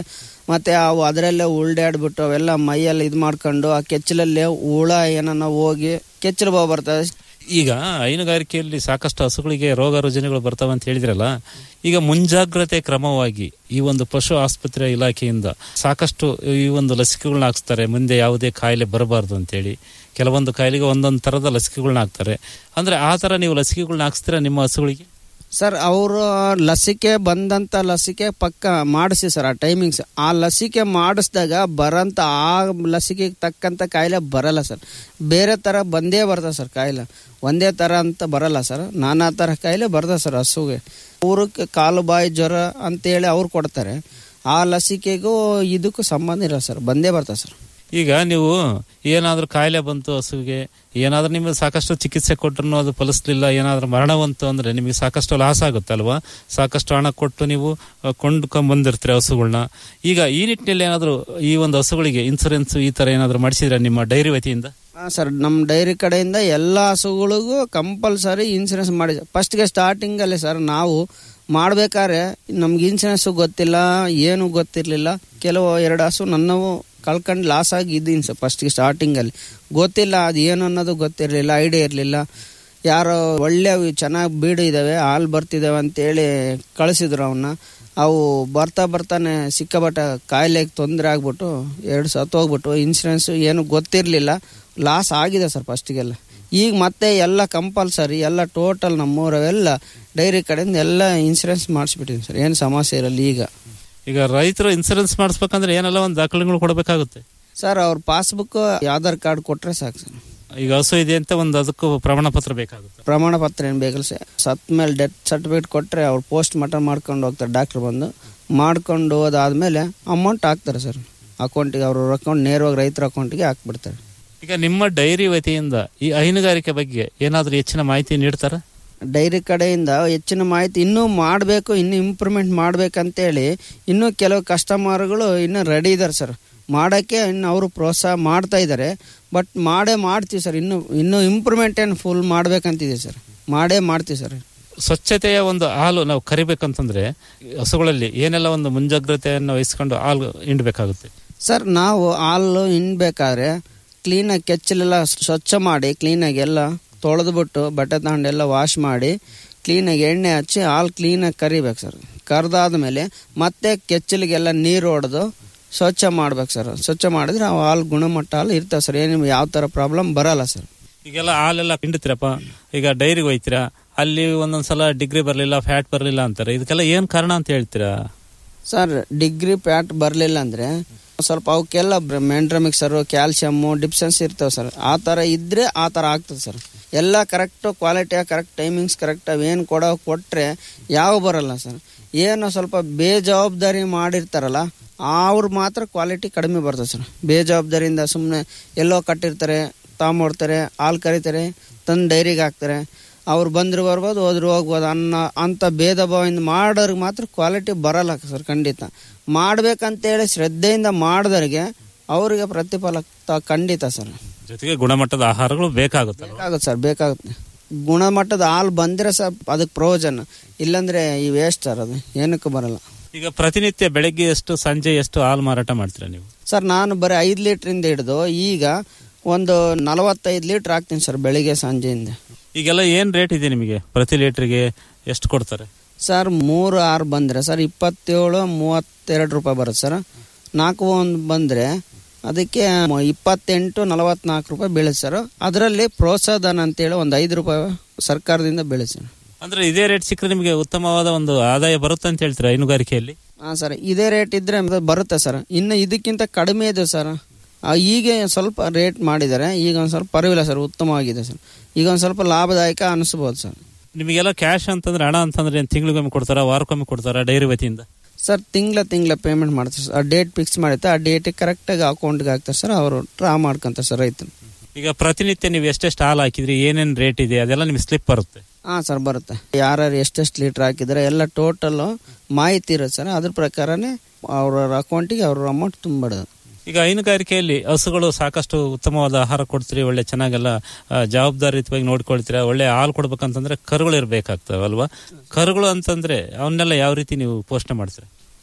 ಮತ್ತೆ ಅವು ಅದರಲ್ಲೇ ಉಳ್ದಾಡ್ಬಿಟ್ಟು ಅವೆಲ್ಲ ಮೈಯಲ್ಲಿ ಇದು ಮಾಡ್ಕೊಂಡು ಆ ಕೆಚ್ಚಲಲ್ಲಿ ಹುಳ ಏನನ್ನ ಹೋಗಿ ಕೆಚ್ಚಲು ಬಾವು ಬರ್ತದೆ ಈಗ ಹೈನುಗಾರಿಕೆಯಲ್ಲಿ ಸಾಕಷ್ಟು ಹಸುಗಳಿಗೆ ರೋಗ ರುಜಿನಗಳು ಬರ್ತಾವ ಅಂತ ಹೇಳಿದ್ರಲ್ಲ ಈಗ ಮುಂಜಾಗ್ರತೆ ಕ್ರಮವಾಗಿ ಈ ಒಂದು ಪಶು ಆಸ್ಪತ್ರೆ ಇಲಾಖೆಯಿಂದ ಸಾಕಷ್ಟು ಈ ಒಂದು ಲಸಿಕೆಗಳನ್ನ ಹಾಕ್ಸ್ತಾರೆ ಮುಂದೆ ಯಾವುದೇ ಕಾಯಿಲೆ ಬರಬಾರ್ದು ಅಂತೇಳಿ ಕೆಲವೊಂದು ಕಾಯಿಲೆಗೆ ಒಂದೊಂದು ತರದ ಲಸಿಕೆಗಳನ್ನ ಹಾಕ್ತಾರೆ ಅಂದ್ರೆ ಆ ತರ ನೀವು ಲಸಿಕೆಗಳನ್ನ ಹಾಕ್ಸ್ತೀರಾ ನಿಮ್ಮ ಹಸುಗಳಿಗೆ ಸರ್ ಅವರು ಲಸಿಕೆ ಬಂದಂತ ಲಸಿಕೆ ಪಕ್ಕ ಮಾಡಿಸಿ ಸರ್ ಆ ಟೈಮಿಂಗ್ಸ್ ಆ ಲಸಿಕೆ ಮಾಡಿಸಿದಾಗ ಬರಂತ ಆ ಲಸಿಕೆಗೆ ತಕ್ಕಂತ ಕಾಯಿಲೆ ಬರಲ್ಲ ಸರ್ ಬೇರೆ ಥರ ಬಂದೇ ಬರ್ತದೆ ಸರ್ ಕಾಯಿಲೆ ಒಂದೇ ಥರ ಅಂತ ಬರಲ್ಲ ಸರ್ ನಾನಾ ಥರ ಕಾಯಿಲೆ ಬರ್ತದೆ ಸರ್ ಹಸುಗೆ ಅವ್ರಿಗೆ ಕಾಲು ಬಾಯಿ ಜ್ವರ ಅಂತೇಳಿ ಅವ್ರು ಕೊಡ್ತಾರೆ ಆ ಲಸಿಕೆಗೂ ಇದಕ್ಕೂ ಸಂಬಂಧ ಇಲ್ಲ ಸರ್ ಬಂದೇ ಬರ್ತದೆ ಸರ್ ಈಗ ನೀವು ಏನಾದ್ರೂ ಕಾಯಿಲೆ ಬಂತು ಹಸುವಿಗೆ ಏನಾದ್ರೂ ನಿಮಗೆ ಸಾಕಷ್ಟು ಚಿಕಿತ್ಸೆ ಕೊಟ್ಟರು ಅದು ಫಲಿಸ್ಲಿಲ್ಲ ಏನಾದ್ರೂ ಮರಣ ಬಂತು ಅಂದ್ರೆ ನಿಮಗೆ ಸಾಕಷ್ಟು ಲಾಸ್ ಆಗುತ್ತೆ ಅಲ್ವಾ ಸಾಕಷ್ಟು ಹಣ ಕೊಟ್ಟು ನೀವು ಆ, ಕೊಂಡ್ಕೊಂಡ್ ಬಂದಿರ್ತೀರಿ ಹಸುಗಳನ್ನ ಈಗ ಈ ನಿಟ್ಟಿನಲ್ಲಿ ಏನಾದ್ರು ಈ ಒಂದು ಹಸುಗಳಿಗೆ ಇನ್ಸೂರೆನ್ಸ್ ಈ ತರ ಏನಾದ್ರು ಮಾಡಿಸಿದ್ರೆ ನಿಮ್ಮ ಡೈರಿ ವತಿಯಿಂದ ಹಾಂ ಸರ್ ನಮ್ಮ ಡೈರಿ ಕಡೆಯಿಂದ ಎಲ್ಲ ಹಸುಗಳಿಗೂ ಕಂಪಲ್ಸರಿ ಇನ್ಸೂರೆನ್ಸ್ ಮಾಡಿ ಫಸ್ಟ್ಗೆ ಸ್ಟಾರ್ಟಿಂಗಲ್ಲಿ ಸರ್ ನಾವು ಮಾಡ್ಬೇಕಾದ್ರೆ ನಮ್ಗೆ ಇನ್ಸೂರೆನ್ಸ್ ಗೊತ್ತಿಲ್ಲ ಏನು ಗೊತ್ತಿರಲಿಲ್ಲ ಕೆಲವು ಎರಡು ಹಸು ನನ್ನವು ಕಳ್ಕೊಂಡು ಲಾಸ್ ಆಗಿ ಇದ್ದೀನಿ ಸರ್ ಫಸ್ಟ್ಗೆ ಸ್ಟಾರ್ಟಿಂಗಲ್ಲಿ ಗೊತ್ತಿಲ್ಲ ಅದು ಏನು ಅನ್ನೋದು ಗೊತ್ತಿರಲಿಲ್ಲ ಐಡಿಯಾ ಇರಲಿಲ್ಲ ಯಾರೋ ಒಳ್ಳೆ ಚೆನ್ನಾಗಿ ಬೀಡು ಇದ್ದಾವೆ ಹಾಲು ಬರ್ತಿದ್ದಾವೆ ಅಂತೇಳಿ ಕಳಿಸಿದ್ರು ಅವನ್ನ ಅವು ಬರ್ತಾ ಬರ್ತಾನೆ ಸಿಕ್ಕಾಪಟ್ಟ ಕಾಯಿಲೆಗೆ ತೊಂದರೆ ಆಗ್ಬಿಟ್ಟು ಎರಡು ಸತ್ತು ಹೋಗ್ಬಿಟ್ಟು ಇನ್ಸೂರೆನ್ಸ್ ಏನು ಗೊತ್ತಿರಲಿಲ್ಲ ಲಾಸ್ ಆಗಿದೆ ಸರ್ ಫಸ್ಟಿಗೆಲ್ಲ ಈಗ ಮತ್ತೆ ಎಲ್ಲ ಕಂಪಲ್ಸರಿ ಎಲ್ಲ ಟೋಟಲ್ ನಮ್ಮೂರವೆಲ್ಲ ಡೈರಿ ಕಡೆಯಿಂದ ಎಲ್ಲ ಇನ್ಸೂರೆನ್ಸ್ ಮಾಡಿಸ್ಬಿಟ್ಟಿದ್ದೀನಿ ಸರ್ ಏನು ಸಮಸ್ಯೆ ಇರಲ್ಲ ಈಗ ಈಗ ರೈತರು ಇನ್ಸೂರೆನ್ಸ್ ಮಾಡಿಸ್ಬೇಕಂದ್ರೆ ಏನೆಲ್ಲ ಒಂದು ದಾಖಲೆಗಳು ಕೊಡಬೇಕಾಗುತ್ತೆ ಸರ್ ಅವ್ರ ಪಾಸ್ಬುಕ್ ಆಧಾರ್ ಕಾರ್ಡ್ ಕೊಟ್ರೆ ಸಾಕು ಸರ್ ಈಗ ಹಸು ಇದೆ ಅಂತ ಒಂದು ಅದಕ್ಕೂ ಪ್ರಮಾಣ ಪತ್ರ ಬೇಕಾಗುತ್ತೆ ಪ್ರಮಾಣ ಪತ್ರ ಏನು ಬೇಕಲ್ಲ ಸರ್ ಸತ್ ಮೇಲೆ ಡೆತ್ ಸರ್ಟಿಫಿಕೇಟ್ ಕೊಟ್ಟರೆ ಅವ್ರು ಪೋಸ್ಟ್ ಮಾರ್ಟಮ್ ಮಾಡ್ಕೊಂಡು ಹೋಗ್ತಾರೆ ಡಾಕ್ಟ್ರ್ ಬಂದು ಮಾಡ್ಕೊಂಡು ಹೋದಾದ್ಮೇಲೆ ಅಮೌಂಟ್ ಹಾಕ್ತಾರೆ ಸರ್ ಅಕೌಂಟಿಗೆ ಅವ್ರ ಅಕೌಂಟ್ ನೇರವಾಗಿ ರೈತರ ಅಕೌಂಟಿಗೆ ಹಾಕ್ಬಿಡ್ತಾರೆ ಈಗ ನಿಮ್ಮ ಡೈರಿ ವತಿಯಿಂದ ಈ ಹೈನುಗಾರಿಕೆ ಬಗ್ಗೆ ಏನಾದ್ರೂ ಹೆಚ್ಚಿನ ಮಾಹಿತಿ ನೀಡ್ತಾರ ಡೈರಿ ಕಡೆಯಿಂದ ಹೆಚ್ಚಿನ ಮಾಹಿತಿ ಇನ್ನೂ ಮಾಡಬೇಕು ಇನ್ನೂ ಇಂಪ್ರೂವ್ಮೆಂಟ್ ಮಾಡ್ಬೇಕಂತೇಳಿ ಇನ್ನೂ ಕೆಲವು ಕಸ್ಟಮರ್ಗಳು ಇನ್ನೂ ರೆಡಿ ಇದ್ದಾರೆ ಸರ್ ಮಾಡೋಕ್ಕೆ ಇನ್ನು ಅವರು ಪ್ರೋತ್ಸಾಹ ಮಾಡ್ತಾ ಇದ್ದಾರೆ ಬಟ್ ಮಾಡೇ ಮಾಡ್ತೀವಿ ಸರ್ ಇನ್ನು ಇನ್ನೂ ಇಂಪ್ರೂವ್ಮೆಂಟ್ ಏನು ಫುಲ್ ಮಾಡ್ಬೇಕಂತಿದೆ ಸರ್ ಮಾಡೇ ಮಾಡ್ತೀವಿ ಸರ್ ಸ್ವಚ್ಛತೆಯ ಒಂದು ಹಾಲು ನಾವು ಕರಿಬೇಕಂತಂದ್ರೆ ಹಸುಗಳಲ್ಲಿ ಏನೆಲ್ಲ ಒಂದು ಮುಂಜಾಗ್ರತೆಯನ್ನು ವಹಿಸ್ಕೊಂಡು ಹಾಲು ಹಿಂಡ್ಬೇಕಾಗುತ್ತೆ ಸರ್ ನಾವು ಹಾಲು ಹಿಂಡ್ಬೇಕಾದ್ರೆ ಕ್ಲೀನಾಗಿ ಕೆಚ್ಚಲೆಲ್ಲ ಸ್ವಚ್ಛ ಮಾಡಿ ಕ್ಲೀನಾಗಿ ಎಲ್ಲ ತೊಳೆದ್ಬಿಟ್ಟು ಬಟ್ಟೆ ತಗೊಂಡೆಲ್ಲ ವಾಶ್ ಮಾಡಿ ಕ್ಲೀನಾಗಿ ಎಣ್ಣೆ ಹಚ್ಚಿ ಹಾಲು ಕ್ಲೀನಾಗಿ ಕರಿಬೇಕು ಸರ್ ಕರೆದಾದ್ಮೇಲೆ ಮತ್ತೆ ಕೆಚ್ಚಲಿಗೆಲ್ಲ ನೀರು ಹೊಡೆದು ಸ್ವಚ್ಛ ಮಾಡ್ಬೇಕು ಸರ್ ಸ್ವಚ್ಛ ಮಾಡಿದ್ರೆ ಆ ಹಾಲು ಗುಣಮಟ್ಟ ಹಾಲು ಇರ್ತವೆ ಸರ್ ಏನು ಯಾವ ಥರ ಪ್ರಾಬ್ಲಮ್ ಬರಲ್ಲ ಸರ್ ಈಗೆಲ್ಲ ಹಾಲೆಲ್ಲ ಹಿಂಡ್ತೀರಪ್ಪ ಈಗ ಡೈರಿಗೆ ಹೋಯ್ತೀರಾ ಅಲ್ಲಿ ಒಂದೊಂದ್ಸಲ ಡಿಗ್ರಿ ಬರಲಿಲ್ಲ ಫ್ಯಾಟ್ ಬರಲಿಲ್ಲ ಅಂತಾರೆ ಇದಕ್ಕೆಲ್ಲ ಏನ್ ಕಾರಣ ಅಂತ ಹೇಳ್ತೀರಾ ಸರ್ ಡಿಗ್ರಿ ಪ್ಯಾಟ್ ಬರಲಿಲ್ಲ ಅಂದರೆ ಸ್ವಲ್ಪ ಅವಕ್ಕೆಲ್ಲ ಮೆಂಟ್ರ ಮಿಕ್ಸರು ಕ್ಯಾಲ್ಸಿಯಮ್ಮು ಡಿಪ್ಸನ್ಸ್ ಇರ್ತವೆ ಸರ್ ಆ ಥರ ಇದ್ದರೆ ಆ ಥರ ಆಗ್ತದೆ ಸರ್ ಎಲ್ಲ ಕರೆಕ್ಟು ಕ್ವಾಲಿಟಿಯ ಕರೆಕ್ಟ್ ಟೈಮಿಂಗ್ಸ್ ಕರೆಕ್ಟ್ ಏನು ಕೊಡೋ ಕೊಟ್ಟರೆ ಯಾವ ಬರಲ್ಲ ಸರ್ ಏನು ಸ್ವಲ್ಪ ಬೇಜವಾಬ್ದಾರಿ ಮಾಡಿರ್ತಾರಲ್ಲ ಅವ್ರು ಮಾತ್ರ ಕ್ವಾಲಿಟಿ ಕಡಿಮೆ ಬರ್ತದೆ ಸರ್ ಬೇಜವಾಬ್ದಾರಿಯಿಂದ ಸುಮ್ಮನೆ ಎಲ್ಲೋ ಕಟ್ಟಿರ್ತಾರೆ ತಾಂಬಡ್ತಾರೆ ಹಾಲು ಕರಿತಾರೆ ತಂದು ಡೈರಿಗೆ ಹಾಕ್ತಾರೆ ಅವ್ರು ಬಂದ್ರು ಬರ್ಬೋದು ಹೋದ್ರು ಹೋಗ್ಬೋದು ಅನ್ನೋ ಅಂಥ ಭೇದ ಭಾವದಿಂದ ಮಾಡೋರಿಗೆ ಮಾತ್ರ ಕ್ವಾಲಿಟಿ ಬರಲ್ಲ ಸರ್ ಖಂಡಿತ ಮಾಡ್ಬೇಕಂತೇಳಿ ಶ್ರದ್ಧೆಯಿಂದ ಮಾಡಿದವ್ರಿಗೆ ಅವರಿಗೆ ಪ್ರತಿಫಲ ತ- ಖಂಡಿತ ಸರ್ ಜೊತೆಗೆ ಗುಣಮಟ್ಟದ ಆಹಾರಗಳು ಬೇಕಾಗುತ್ತೆ ಬೇಕಾಗುತ್ತೆ ಸರ್ ಬೇಕಾಗುತ್ತೆ ಗುಣಮಟ್ಟದ ಹಾಲು ಬಂದರೆ ಸರ್ ಅದಕ್ಕೆ ಪ್ರಯೋಜನ ಇಲ್ಲಾಂದ್ರೆ ಈ ವೇಸ್ಟ್ ಸರ್ ಅದು ಏನಕ್ಕೂ ಬರಲ್ಲ ಈಗ ಪ್ರತಿನಿತ್ಯ ಬೆಳಗ್ಗೆ ಎಷ್ಟು ಸಂಜೆ ಎಷ್ಟು ಹಾಲು ಮಾರಾಟ ಮಾಡ್ತೀರಾ ನೀವು ಸರ್ ನಾನು ಬರೀ ಐದು ಲೀಟ್ರಿಂದ ಹಿಡಿದು ಈಗ ಒಂದು ನಲವತ್ತೈದು ಲೀಟ್ರ್ ಹಾಕ್ತೀನಿ ಸರ್ ಬೆಳಿಗ್ಗೆ ಸಂಜೆಯಿಂದ ಈಗೆಲ್ಲ ಏನ್ ರೇಟ್ ಇದೆ ನಿಮಗೆ ಪ್ರತಿ ಲೀಟರ್ಗೆ ಎಷ್ಟು ಕೊಡ್ತಾರೆ ಸರ್ ಮೂರು ಆರು ಬಂದರೆ ಸರ್ ಇಪ್ಪತ್ತೇಳು ಮೂವತ್ತೆರಡು ರೂಪಾಯಿ ಬರುತ್ತೆ ಸರ್ ನಾಲ್ಕು ಒಂದು ಬಂದರೆ ಅದಕ್ಕೆ ಮ- ಇಪ್ಪತ್ತೆಂಟು ನಲವತ್ನಾಲ್ಕು ರೂಪಾಯಿ ಬೀಳುತ್ತೆ ಸರ್ ಅದರಲ್ಲಿ ಪ್ರೋತ್ಸಾಹಧನ ಅಂತೇಳಿ ಒಂದು ಐದು ರೂಪಾಯಿ ಸರ್ಕಾರದಿಂದ ಬೀಳುತ್ತೆ ಸರ್ ಅಂದ್ರೆ ಇದೇ ರೇಟ್ ಸಿಕ್ಕರೆ ನಿಮಗೆ ಉತ್ತಮವಾದ ಒಂದು ಆದಾಯ ಬರುತ್ತೆ ಅಂತ ಹೇಳ್ತೀರಾ ಹೈನುಗಾರಿಕೆಯಲ್ಲಿ ಹಾಂ ಸರ್ ಇದೇ ರೇಟ್ ಇದ್ರೆ ಅದು ಬರುತ್ತೆ ಸರ್ ಇನ್ನು ಇದಕ್ಕಿಂತ ಕಡಿಮೆ ಇದೆ ಸರ್ ಆ, ಈಗ ಸ್ವಲ್ಪ ರೇಟ್ ಮಾಡಿದ್ದಾರೆ ಈಗ ಒಂದು ಸ್ವಲ್ಪ ಪರವಾಗಿಲ್ಲ ಸರ್ ಉತ್ತಮವಾಗಿದೆ ಸರ್ ಈಗ ಒಂದು ಸ್ವಲ್ಪ ಲಾಭದಾಯಕ ಅನಿಸ್ಬೋದು ಸರ್ ನಿಮಗೆಲ್ಲ ಕ್ಯಾಶ್ ಅಂತಂದ್ರೆ ಹಣ ಅಂತಂದ್ರೆ ಏನ್ ತಿಂಗಳಿಗೊಮ್ಮೆ ಕೊಡ್ತಾರಾ ವಾರಕ್ಕೊಮ್ಮೆ ಕೊಡ್ತಾರಾ ಡೈರಿ ವತಿಯಿಂದ ಸರ್ ತಿಂಗಳ ತಿಂಗಳ ಪೇಮೆಂಟ್ ಮಾಡ್ತಾರೆ ಸರ್ ಆ ಡೇಟ್ ಫಿಕ್ಸ್ ಮಾಡಿರ್ತಾರೆ ಆ ಡೇಟಿಗೆ ಕರೆಕ್ಟಾಗಿ ಅಕೌಂಟ್ಗೆ ಹಾಕ್ತಾರೆ ಸರ್ ಅವರು ಡ್ರಾ ಮಾಡ್ಕೊಂತಾರೆ ಸರ್ ರೈತರು ಈಗ ಪ್ರತಿನಿತ್ಯ ನೀವು ಎಷ್ಟೆಷ್ಟು ಹಾಲು ಹಾಕಿದ್ರಿ ಏನೇನ್ ರೇಟ್ ಇದೆ ಅದೆಲ್ಲ ನಿಮ್ಗೆ ಸ್ಲಿಪ್ ಬರುತ್ತೆ ಹಾಂ ಸರ್ ಬರುತ್ತೆ ಯಾರ್ಯಾರು ಎಷ್ಟೆಷ್ಟು ಲೀಟ್ರ್ ಹಾಕಿದ್ದಾರೆ ಎಲ್ಲ ಟೋಟಲ್ ಮಾಹಿತಿ ಇರುತ್ತೆ ಸರ್ ಅದ್ರ ಪ್ರಕಾರನೇ ಅವ್ರ ಅಕೌಂಟಿಗೆ ಅವ್ರ ಅಮೌಂಟ್ ತುಂಬಿಡೋದು ಈಗ ಹೈನುಗಾರಿಕೆಯಲ್ಲಿ ಹಸುಗಳು ಸಾಕಷ್ಟು ಉತ್ತಮವಾದ ಆಹಾರ ಕೊಡ್ತೀರಿ ಒಳ್ಳೆ ಚೆನ್ನಾಗೆಲ್ಲ ಆ, ಜವಾಬ್ದಾರಿಯುತವಾಗಿ ನೋಡ್ಕೊಳ್ತೀರಾ ಒಳ್ಳೆ ಹಾಲು ಕೊಡ್ಬೇಕಂತಂದ್ರೆ ಕರುಗಳು ಇರ್ಬೇಕಾಗ್ತವೆ ಅಲ್ವಾ ಕರುಗಳು ಅಂತಂದ್ರೆ ಅವನ್ನೆಲ್ಲ ಯಾವ ರೀತಿ ನೀವು ಪೋಷಣೆ ಮಾಡ್ತೀರಾ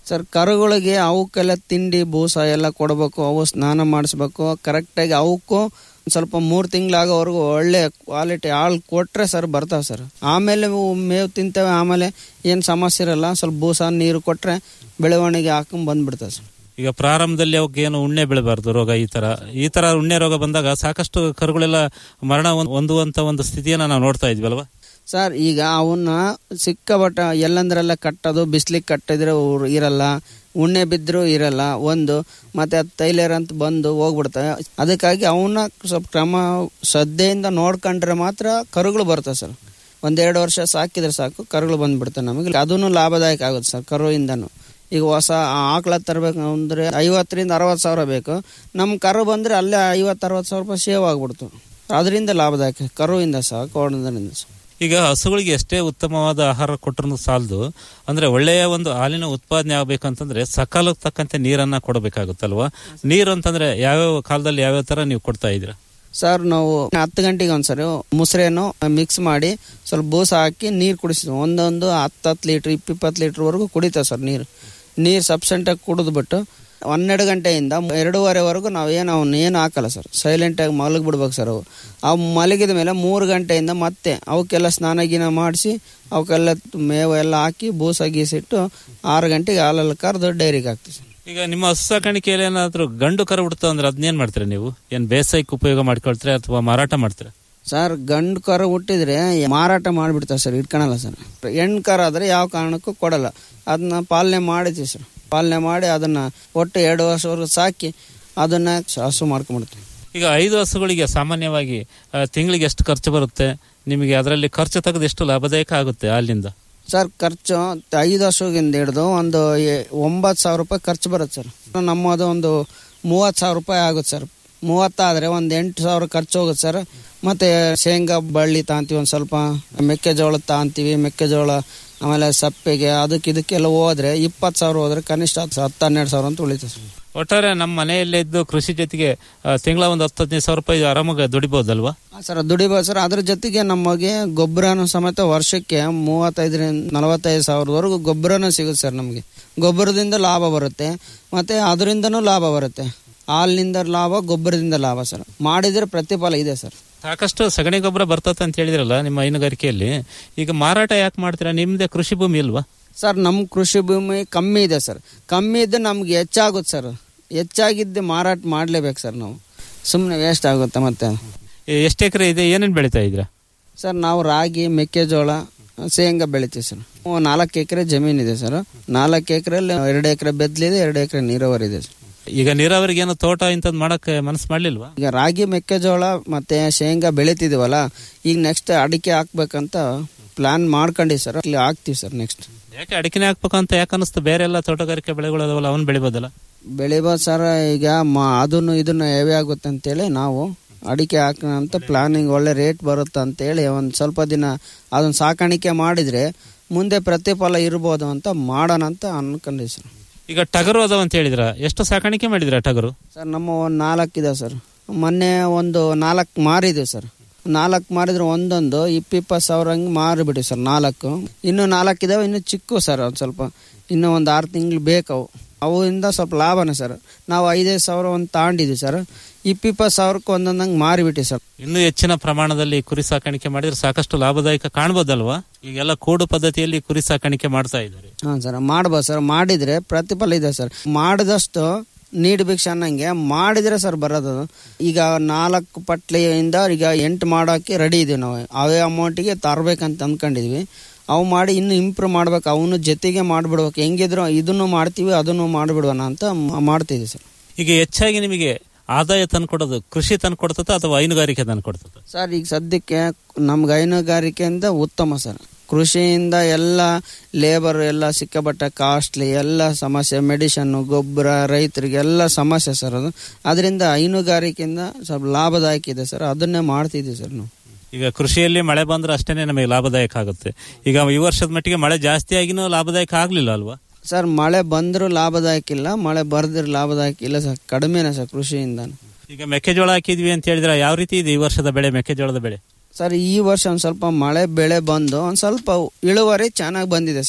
ಸರ್ ಕರುಗಳಿಗೆ ಅವಕ್ಕೆಲ್ಲ ತಿಂಡಿ ಬೂಸ ಎಲ್ಲ ಕೊಡಬೇಕು ಅವು ಸ್ನಾನ ಮಾಡಿಸ್ಬೇಕು ಕರೆಕ್ಟಾಗಿ ಅವಕ್ಕೂ ಒಂದ್ ಸ್ವಲ್ಪ ಮೂರು ತಿಂಗಳಾಗೋವರೆಗೂ ಒಳ್ಳೆ ಕ್ವಾಲಿಟಿ ಹಾಲು ಕೊಟ್ರೆ ಸರ್ ಬರ್ತಾವೆ ಸರ್ ಆಮೇಲೆ ಅವು ಮೇವು ತಿಂತವೆ ಆಮೇಲೆ ಏನು ಸಮಸ್ಯೆ ಇರಲ್ಲ ಸ್ವಲ್ಪ ಬೂಸ ನೀರು ಕೊಟ್ರೆ ಬೆಳವಣಿಗೆ ಹಾಕೊಂಡ್ ಬಂದ್ಬಿಡ್ತವೆ ಸರ್ ಈಗ ಪ್ರಾರಂಭದಲ್ಲಿ ಅವಕ್ಕೆ ಏನು ಉಣ್ಣೆ ಬೀಳಬಾರ್ದು ರೋಗ ಈ ತರ ಈ ತರ ಉಣ್ಣೆ ರೋಗ ಬಂದಾಗ ಸಾಕಷ್ಟು ಕರುಗಳೆಲ್ಲ ಮರಣ ಹೊಂದ್- ಹೊಂದುವಂತ ಒಂದು ಸ್ಥಿತಿಯನ್ನ ನಾವು ನೋಡ್ತಾ ಇದ್ವಿ ಅಲ್ವಾ ಸರ್ ಈಗ ಅವನ್ನ ಸಿಕ್ಕಬಟ್ಟ ಎಲ್ಲಂದ್ರೆಲ್ಲ ಕಟ್ಟೋದು ಬಿಸ್ಲಿಗೆ ಕಟ್ಟಿದ್ರೆ ಅವ್ರು ಇರಲ್ಲ ಉಣ್ಣೆ ಬಿದ್ದರೂ ಇರಲ್ಲ ಒಂದು ಮತ್ತೆ ಅದು ತೈಲೇರ್ ಅಂತ ಬಂದು ಹೋಗ್ಬಿಡ್ತವೆ ಅದಕ್ಕಾಗಿ ಅವನ್ನ ಸ್ವಲ್ಪ ಕ್ರಮ ಶ್ರದ್ಧೆಯಿಂದ ನೋಡ್ಕೊಂಡ್ರೆ ಮಾತ್ರ ಕರುಗಳು ಬರ್ತವೆ ಸರ್ ಒಂದೆರಡು ವರ್ಷ ಸಾಕಿದ್ರೆ ಸಾಕು ಕರುಗಳು ಬಂದ್ಬಿಡ್ತವೆ ನಮಗೆ ಅದೂ ಲಾಭದಾಯಕ ಆಗುತ್ತೆ ಸರ್ ಕರುವಿಂದನೂ ಈಗ ಹೊಸ ಆಕಳ ತರಬೇಕು ಅಂದ್ರೆ ಐವತ್ತರಿಂದ ಅರವತ್ತು ಸಾವಿರ ಬೇಕು ನಮ್ಮ ಕರು ಬಂದರೆ ಅಲ್ಲೇ ಐವತ್ತು ಅರವತ್ತು ಸಾವಿರ ರೂಪಾಯಿ ಸೇವ್ ಆಗ್ಬಿಡ್ತು ಅದರಿಂದ ಲಾಭದಾಯಕ ಕರುವಿಂದ ಸಹ ಕೋಣದಿಂದ ಸಹ ಈಗ ಹಸುಗಳಿಗೆ ಎಷ್ಟೇ ಉತ್ತಮವಾದ ಆಹಾರ ಕೊಟ್ಟರು ಸಾಲದು ಅಂದ್ರೆ ಒಳ್ಳೆಯ ಒಂದು ಹಾಲಿನ ಉತ್ಪಾದನೆ ಆಗ್ಬೇಕಂತಂದ್ರೆ ಸಕಾಲಕ್ಕೆ ತಕ್ಕಂತೆ ನೀರನ್ನ ಕೊಡಬೇಕಾಗುತ್ತಲ್ವಾ ನೀರು ಅಂತಂದ್ರೆ ಯಾವ್ಯಾವ ಕಾಲದಲ್ಲಿ ಯಾವ್ಯಾವ ತರ ನೀವು ಕೊಡ್ತಾ ಇದ್ದೀರಾ ಸರ್ ನಾವು ಹತ್ತು ಗಂಟೆಗೆ ಒಂದ್ಸರಿ ಮುಸ್ರೆಯನ್ನು ಮಿಕ್ಸ್ ಮಾಡಿ ಸ್ವಲ್ಪ ಬೂಸ ಹಾಕಿ ನೀರು ಕುಡಿಸ್ತೀವಿ ಒಂದೊಂದು ಹತ್ತು ಹತ್ತು ಲೀಟ್ರ್ ಇಪ್ಪಿಪ್ಪತ್ತು ಲೀಟ್ರ್ವರೆಗೂ ಕುಡಿತಾವೆ ಸರ್ ನೀರು ನೀರು ಸಬ್ಸೆಂಟಾಗಿ ಕುಡಿದ್ಬಿಟ್ಟು ಹನ್ನೆರಡು ಗಂಟೆಯಿಂದ ಎರಡೂವರೆವರೆಗೂ ನಾವು ಏನು ಅವ್ನು ಏನು ಹಾಕಲ್ಲ ಸರ್ ಸೈಲೆಂಟಾಗಿ ಮಲಗಿ ಬಿಡ್ಬೇಕು ಸರ್ ಅವು ಅವು ಮಲಗಿದ ಮೇಲೆ ಮೂರು ಗಂಟೆಯಿಂದ ಮತ್ತೆ ಅವಕ್ಕೆಲ್ಲ ಸ್ನಾನ ಗೀನ ಮಾಡಿಸಿ ಅವಕ್ಕೆಲ್ಲ ಮೇವು ಎಲ್ಲ ಹಾಕಿ ಬೂಸ ಗೀಸಿಟ್ಟು ಆರು ಗಂಟೆಗೆ ಹಾಲೆಲ್ಲ ಕರೆದು ಡೈರಿಗೆ ಹಾಕ್ತೀವಿ ಸರ್ ಈಗ ನಿಮ್ಮ ಹಸು ಸಾಕಾಣಿಕೆಯಲ್ಲಿ ಏನಾದ್ರು ಗಂಡು ಕರು ಬಿಡ್ತು ಅಂದ್ರೆ ಅದನ್ನೇನ್ ಮಾಡ್ತೀರಾ ನೀವು ಏನ್ ಬೇಸಾಯಕ್ಕೆ ಉಪಯೋಗ ಮಾಡ್ಕೊಳ್ತೀರಾ ಅಥವಾ ಮಾರಾಟ ಮಾಡ್ತೀರಾ ಸರ್ ಗಂಡು ಕರು ಹುಟ್ಟಿದ್ರೆ ಮಾರಾಟ ಮಾಡಿಬಿಡ್ತಾರೆ ಸರ್ ಇಟ್ಕೊಳಲ್ಲ ಸರ್ ಹೆಣ್ಣು ಕರು ಆದರೆ ಯಾವ ಕಾರಣಕ್ಕೂ ಕೊಡಲ್ಲ ಅದನ್ನ ಪಾಲನೆ ಮಾಡಿದ್ವಿ ಸರ್ ಪಾಲನೆ ಮಾಡಿ ಅದನ್ನ ಒಟ್ಟು ಎರಡು ವರ್ಷವರೆಗೂ ಸಾಕಿ ಅದನ್ನ ಹಸು ಮಾಡ್ಕೊಂಡ್ಬಿಡ್ತೀವಿ ಈಗ ಐದು ಹಸುಗಳಿಗೆ ಸಾಮಾನ್ಯವಾಗಿ ಆ, ತಿಂಗಳಿಗೆ ಎಷ್ಟು ಖರ್ಚು ಬರುತ್ತೆ ನಿಮಗೆ ಅದರಲ್ಲಿ ಖರ್ಚು ತೆಗೆದು ಎಷ್ಟು ಲಾಭದಾಯಕ ಆಗುತ್ತೆ ಅಲ್ಲಿಂದ ಸರ್ ಖರ್ಚು ಐದು ಹಸುಗಿಂದ ಹಿಡಿದು ಒಂದು ಎ- ಒಂಬತ್ತು ಸಾವಿರ ರೂಪಾಯಿ ಖರ್ಚು ಬರುತ್ತೆ ಸರ್ ನಮ್ಮದು ಒಂದು ಮೂವತ್ತು ಸಾವಿರ ರೂಪಾಯಿ ಆಗುತ್ತೆ ಸರ್ ಮೂವತ್ತಾದರೆ ಒಂದು ಎಂಟು ಸಾವಿರ ಖರ್ಚು ಹೋಗುತ್ತೆ ಸರ್ ಮತ್ತೆ ಶೇಂಗಾ ಬಳ್ಳಿ ತಾಂತೀವಿ ಒಂದು ಸ್ವಲ್ಪ ಮೆಕ್ಕೆಜೋಳ ತಾಂತೀವಿ ಮೆಕ್ಕೆಜೋಳ ಆಮೇಲೆ ಸಪ್ಪೆಗೆ ಅದಕ್ಕೆ ಇದಕ್ಕೆಲ್ಲ ಹೋದ್ರೆ ಇಪ್ಪತ್ತು ಸಾವಿರ ಹೋದ್ರೆ ಕನಿಷ್ಠ ಹತ್ತು ಹತ್ತು ಹನ್ನೆರಡು ಸಾವಿರ ಅಂತ ಉಳಿತದೆ ಸರ್ ಒಟ್ಟಾರೆ ನಮ್ಮ ಮನೆಯಲ್ಲೇ ಇದ್ದು ಕೃಷಿ ಜೊತೆಗೆ ತಿಂಗಳ ಒಂದು ಹತ್ತು ಹದಿನೈದು ಸಾವಿರ ರೂಪಾಯಿ ಆರಾಮಾಗಿ ದುಡಿಬಹುದಲ್ವಾ ಹಾ, ಸರ್ ದುಡಿಬೋದು ಸರ್ ಅದ್ರ ಜೊತೆಗೆ ನಮಗೆ ಗೊಬ್ಬರನು ಸಮೇತ ವರ್ಷಕ್ಕೆ ಮೂವತ್ತೈದರಿಂದ ನಲವತ್ತೈದು ಸಾವಿರದವರೆಗೂ ಗೊಬ್ಬರನೂ ಸಿಗುತ್ತೆ ಸರ್ ನಮಗೆ ಗೊಬ್ಬರದಿಂದ ಲಾಭ ಬರುತ್ತೆ ಮತ್ತೆ ಅದರಿಂದನೂ ಲಾಭ ಬರುತ್ತೆ ಹಾಲಿನಿಂದ ಲಾಭ ಗೊಬ್ಬರದಿಂದ ಲಾಭ ಸರ್ ಮಾಡಿದ್ರೆ ಪ್ರತಿಫಲ ಇದೆ ಸರ್ ಸಾಕಷ್ಟು ಸಗಣಿ ಗೊಬ್ಬರ ಬರ್ತದೆ ಅಂತ ಹೇಳಿದ್ರಲ್ಲ ನಿಮ್ಮ ಹೈನುಗಾರಿಕೆಯಲ್ಲಿ ಈಗ ಮಾರಾಟ ಯಾಕೆ ಮಾಡ್ತೀರಾ ನಿಮ್ದೇ ಕೃಷಿ ಭೂಮಿ ಇಲ್ವಾ ಸರ್ ನಮ್ಮ ಕೃಷಿ ಭೂಮಿ ಕಮ್ಮಿ ಇದೆ ಸರ್ ಕಮ್ಮಿ ಇದ್ದು ನಮ್ಗೆ ಹೆಚ್ಚಾಗುತ್ತೆ ಸರ್ ಹೆಚ್ಚಾಗಿದ್ದು ಮಾರಾಟ ಮಾಡಲೇಬೇಕು ಸರ್ ನಾವು ಸುಮ್ಮನೆ ವೇಸ್ಟ್ ಆಗುತ್ತೆ ಮತ್ತೆ ಎಷ್ಟು ಎಕರೆ ಇದೆ ಏನೇನು ಬೆಳೀತಾ ಇದ್ದೀರಾ ಸರ್ ನಾವು ರಾಗಿ ಮೆಕ್ಕೆಜೋಳ ಶೇಂಗಾ ಬೆಳಿತೀವಿ ಸರ್ ನಾಲ್ಕು ಎಕರೆ ಜಮೀನಿದೆ ಸರ್ ನಾಲ್ಕು ಎಕರೆಯಲ್ಲಿ ಎರಡು ಎಕರೆ ಬೆದ್ಲಿದೆ ಎರಡು ಎಕರೆ ನೀರಾವರಿ ಇದೆ ಸರ್ ಈಗ ನೀರಾವರಿಗೆ ಏನೋ ತೋಟ ಇಂಥದ್ದು ಮಾಡಕ್ಕೆ ಮನಸ್ಸು ಮಾಡ್ಲಿಲ್ವಾ ಈಗ ರಾಗಿ ಮೆಕ್ಕೆಜೋಳ ಮತ್ತೆ ಶೇಂಗಾ ಬೆಳಿತಿದೀವಲ್ಲ ಈಗ ನೆಕ್ಸ್ಟ್ ಅಡಿಕೆ ಹಾಕ್ಬೇಕಂತ ಪ್ಲಾನ್ ಮಾಡ್ಕೊಂಡಿ ಸರ್ ಇಲ್ಲಿ ಹಾಕ್ತಿವಿ ಸರ್ ನೆಕ್ಸ್ಟ್ ಯಾಕೆ ಅಡಿಕೆನೆ ಹಾಕ್ಬೇಕಂತ ಯಾಕೆ ಅನಿಸ್ತು ಬೇರೆ ಎಲ್ಲ ತೋಟಗಾರಿಕೆ ಬೆಳೆಗಳು ಅದಾವಲ್ಲ ಅವನ್ ಬೆಳಿಬೋದಲ್ಲ ಬೆಳಿಬೋದು ಸರ್ ಈಗ ಮ ಅದನ್ನು ಇದನ್ನು ಹೆವಿ ಆಗುತ್ತೆ ಅಂತೇಳಿ ನಾವು ಅಡಿಕೆ ಹಾಕೋಣ ಅಂತ ಪ್ಲಾನಿಂಗ್ ಒಳ್ಳೆ ರೇಟ್ ಬರುತ್ತೆ ಅಂತೇಳಿ ಒಂದು ಸ್ವಲ್ಪ ದಿನ ಅದನ್ನು ಸಾಕಾಣಿಕೆ ಮಾಡಿದರೆ ಮುಂದೆ ಪ್ರತಿಫಲ ಇರ್ಬೋದು ಅಂತ ಮಾಡೋಣ ಅಂತ ಅನ್ಕೊಂಡಿ ಸರ್ ಈಗ ಟಗರು ಅದಾವ ಅಂತ ಹೇಳಿದ್ರ ಎಷ್ಟು ಸಾಕಾಣಿಕೆ ಮಾಡಿದ್ರ ಟಗರು ಸರ್ ನಮ್ಮ ಒಂದು ನಾಲ್ಕಿದೆ ಸರ್ ಮೊನ್ನೆ ಒಂದು ನಾಲ್ಕು ಮಾರಿದೆ ಸರ್ ನಾಲ್ಕು ಮಾರಿದ್ರೆ ಒಂದೊಂದು ಇಪ್ಪಿಪ್ಪತ್ತು ಸಾವಿರ ಹಂಗೆ ಮಾರಿಬಿಡಿ ಸರ್ ನಾಲ್ಕು ಇನ್ನು ನಾಲ್ಕು ಇದಾವೆ ಇನ್ನು ಚಿಕ್ಕ ಸರ್ ಒಂದು ಸ್ವಲ್ಪ ಇನ್ನೂ ಒಂದು ಆರು ತಿಂಗಳು ಬೇಕವು ಅವಿಂದ ಸ್ವಲ್ಪ ಲಾಭನೇ ಸರ್ ನಾವು ಐದೈದು ಸಾವಿರ ಒಂದು ತಗೊಂಡಿದ್ವಿ ಸರ್ ಇಪ್ಪಿಪ್ಪತ್ತು ಸಾವಿರಕ್ಕೆ ಒಂದೊಂದಂಗೆ ಮಾರಿಬಿಟ್ಟಿ ಸರ್ ಇನ್ನು ಹೆಚ್ಚಿನ ಪ್ರಮಾಣದಲ್ಲಿ ಕುರಿ ಸಾಕಾಣಿಕೆ ಮಾಡಿದ್ರೆ ಸಾಕಷ್ಟು ಲಾಭದಾಯಕ ಕಾಣ್ಬೋದಲ್ವಾ ಈಗೆಲ್ಲ ಕೂಡು ಪದ್ಧತಿಯಲ್ಲಿ ಕುರಿ ಸಾಕಾಣಿಕೆ ಮಾಡ್ತಾ ಇದ್ದಾರೆ ಹಾಂ ಸರ್ ಮಾಡ್ಬೋದು ಸರ್ ಮಾಡಿದರೆ ಪ್ರತಿಫಲ ಇದೆ ಸರ್ ಮಾಡಿದಷ್ಟು ನೀಡಬೇಕು ಅನ್ನಂಗೆ ಮಾಡಿದರೆ ಸರ್ ಬರೋದು ಈಗ ನಾಲ್ಕು ಪಟ್ಲಿಯಿಂದ ಈಗ ಎಂಟು ಮಾಡೋಕ್ಕೆ ರೆಡಿ ಇದೀವಿ ನಾವು ಅವೇ ಅಮೌಂಟಿಗೆ ತರಬೇಕಂತ ಅಂದ್ಕೊಂಡಿದ್ವಿ ಅವು ಮಾಡಿ ಇನ್ನು ಇಂಪ್ರೂವ್ ಮಾಡ್ಬೇಕು ಅವನು ಜೊತೆಗೆ ಮಾಡಿಬಿಡ್ಬೇಕು ಹೆಂಗಿದ್ರು ಇದನ್ನು ಮಾಡ್ತೀವಿ ಅದನ್ನು ಮಾಡಿಬಿಡೋಣ ಅಂತ ಮ- ಮಾಡ್ತಿದ್ವಿ ಸರ್ ಈಗ ಹೆಚ್ಚಾಗಿ ನಿಮಗೆ ಆದಾಯ ತಂದ್ಕೊಡೋದು ಕೃಷಿ ತಂದ್ಕೊಡ್ತದ ಅಥವಾ ಹೈನುಗಾರಿಕೆ ತಂದ್ಕೊಡ್ತದ ಸರ್ ಈಗ ಸದ್ಯಕ್ಕೆ ನಮ್ಗೆ ಹೈನುಗಾರಿಕೆಯಿಂದ ಉತ್ತಮ ಸರ್ ಕೃಷಿಯಿಂದ ಎಲ್ಲ ಲೇಬರ್ ಎಲ್ಲ ಸಿಕ್ಕಾಪಟ್ಟೆ ಕಾಸ್ಟ್ಲಿ ಎಲ್ಲ ಸಮಸ್ಯೆ ಮೆಡಿಷನ್ನು ಗೊಬ್ಬರ ರೈತರಿಗೆ ಎಲ್ಲ ಸಮಸ್ಯೆ ಸರ್ ಅದು ಅದರಿಂದ ಹೈನುಗಾರಿಕೆಯಿಂದ ಸ್ವಲ್ಪ ಲಾಭದಾಯಕ ಇದೆ ಸರ್ ಅದನ್ನೇ ಮಾಡ್ತಿದ್ದೀವಿ ಸರ್ ನಾವು ಈಗ ಕೃಷಿಯಲ್ಲಿ ಮಳೆ ಬಂದ್ರೆ ಅಷ್ಟೇನೆ ನಮಗೆ ಲಾಭದಾಯಕ ಆಗುತ್ತೆ ಈಗ ಈ ವರ್ಷದ ಮಟ್ಟಿಗೆ ಮಳೆ ಜಾಸ್ತಿ ಆಗಿನೂ ಲಾಭದಾಯಕ ಆಗ್ಲಿಲ್ಲ ಅಲ್ವಾ ಸರ್ ಮಳೆ ಬಂದರೂ ಲಾಭದಾಯಕ ಇಲ್ಲ ಮಳೆ ಬರ್ದ್ರೆ ಲಾಭದಾಯಕ ಇಲ್ಲ ಸರ್ ಕಡಿಮೆನೇ ಸರ್ ಕೃಷಿಯಿಂದ ಈಗ ಮೆಕ್ಕೆಜೋಳ ಹಾಕಿದ್ವಿ ಅಂತ ಹೇಳಿದ್ರೆ ಯಾವ ರೀತಿ ಇದೆ ಈ ವರ್ಷದ ಬೆಳೆ ಮೆಕ್ಕೆಜೋಳದ ಬೆಳೆ ಸರ್ ಈ ವರ್ಷ ಒಂದು ಸ್ವಲ್ಪ ಮಳೆ ಬೆಳೆ ಬಂದು ಒಂದು ಸ್ವಲ್ಪ ಇಳುವರಿ ಚೆನ್ನಾಗಿ ಬಂದಿದೆ ಸರ್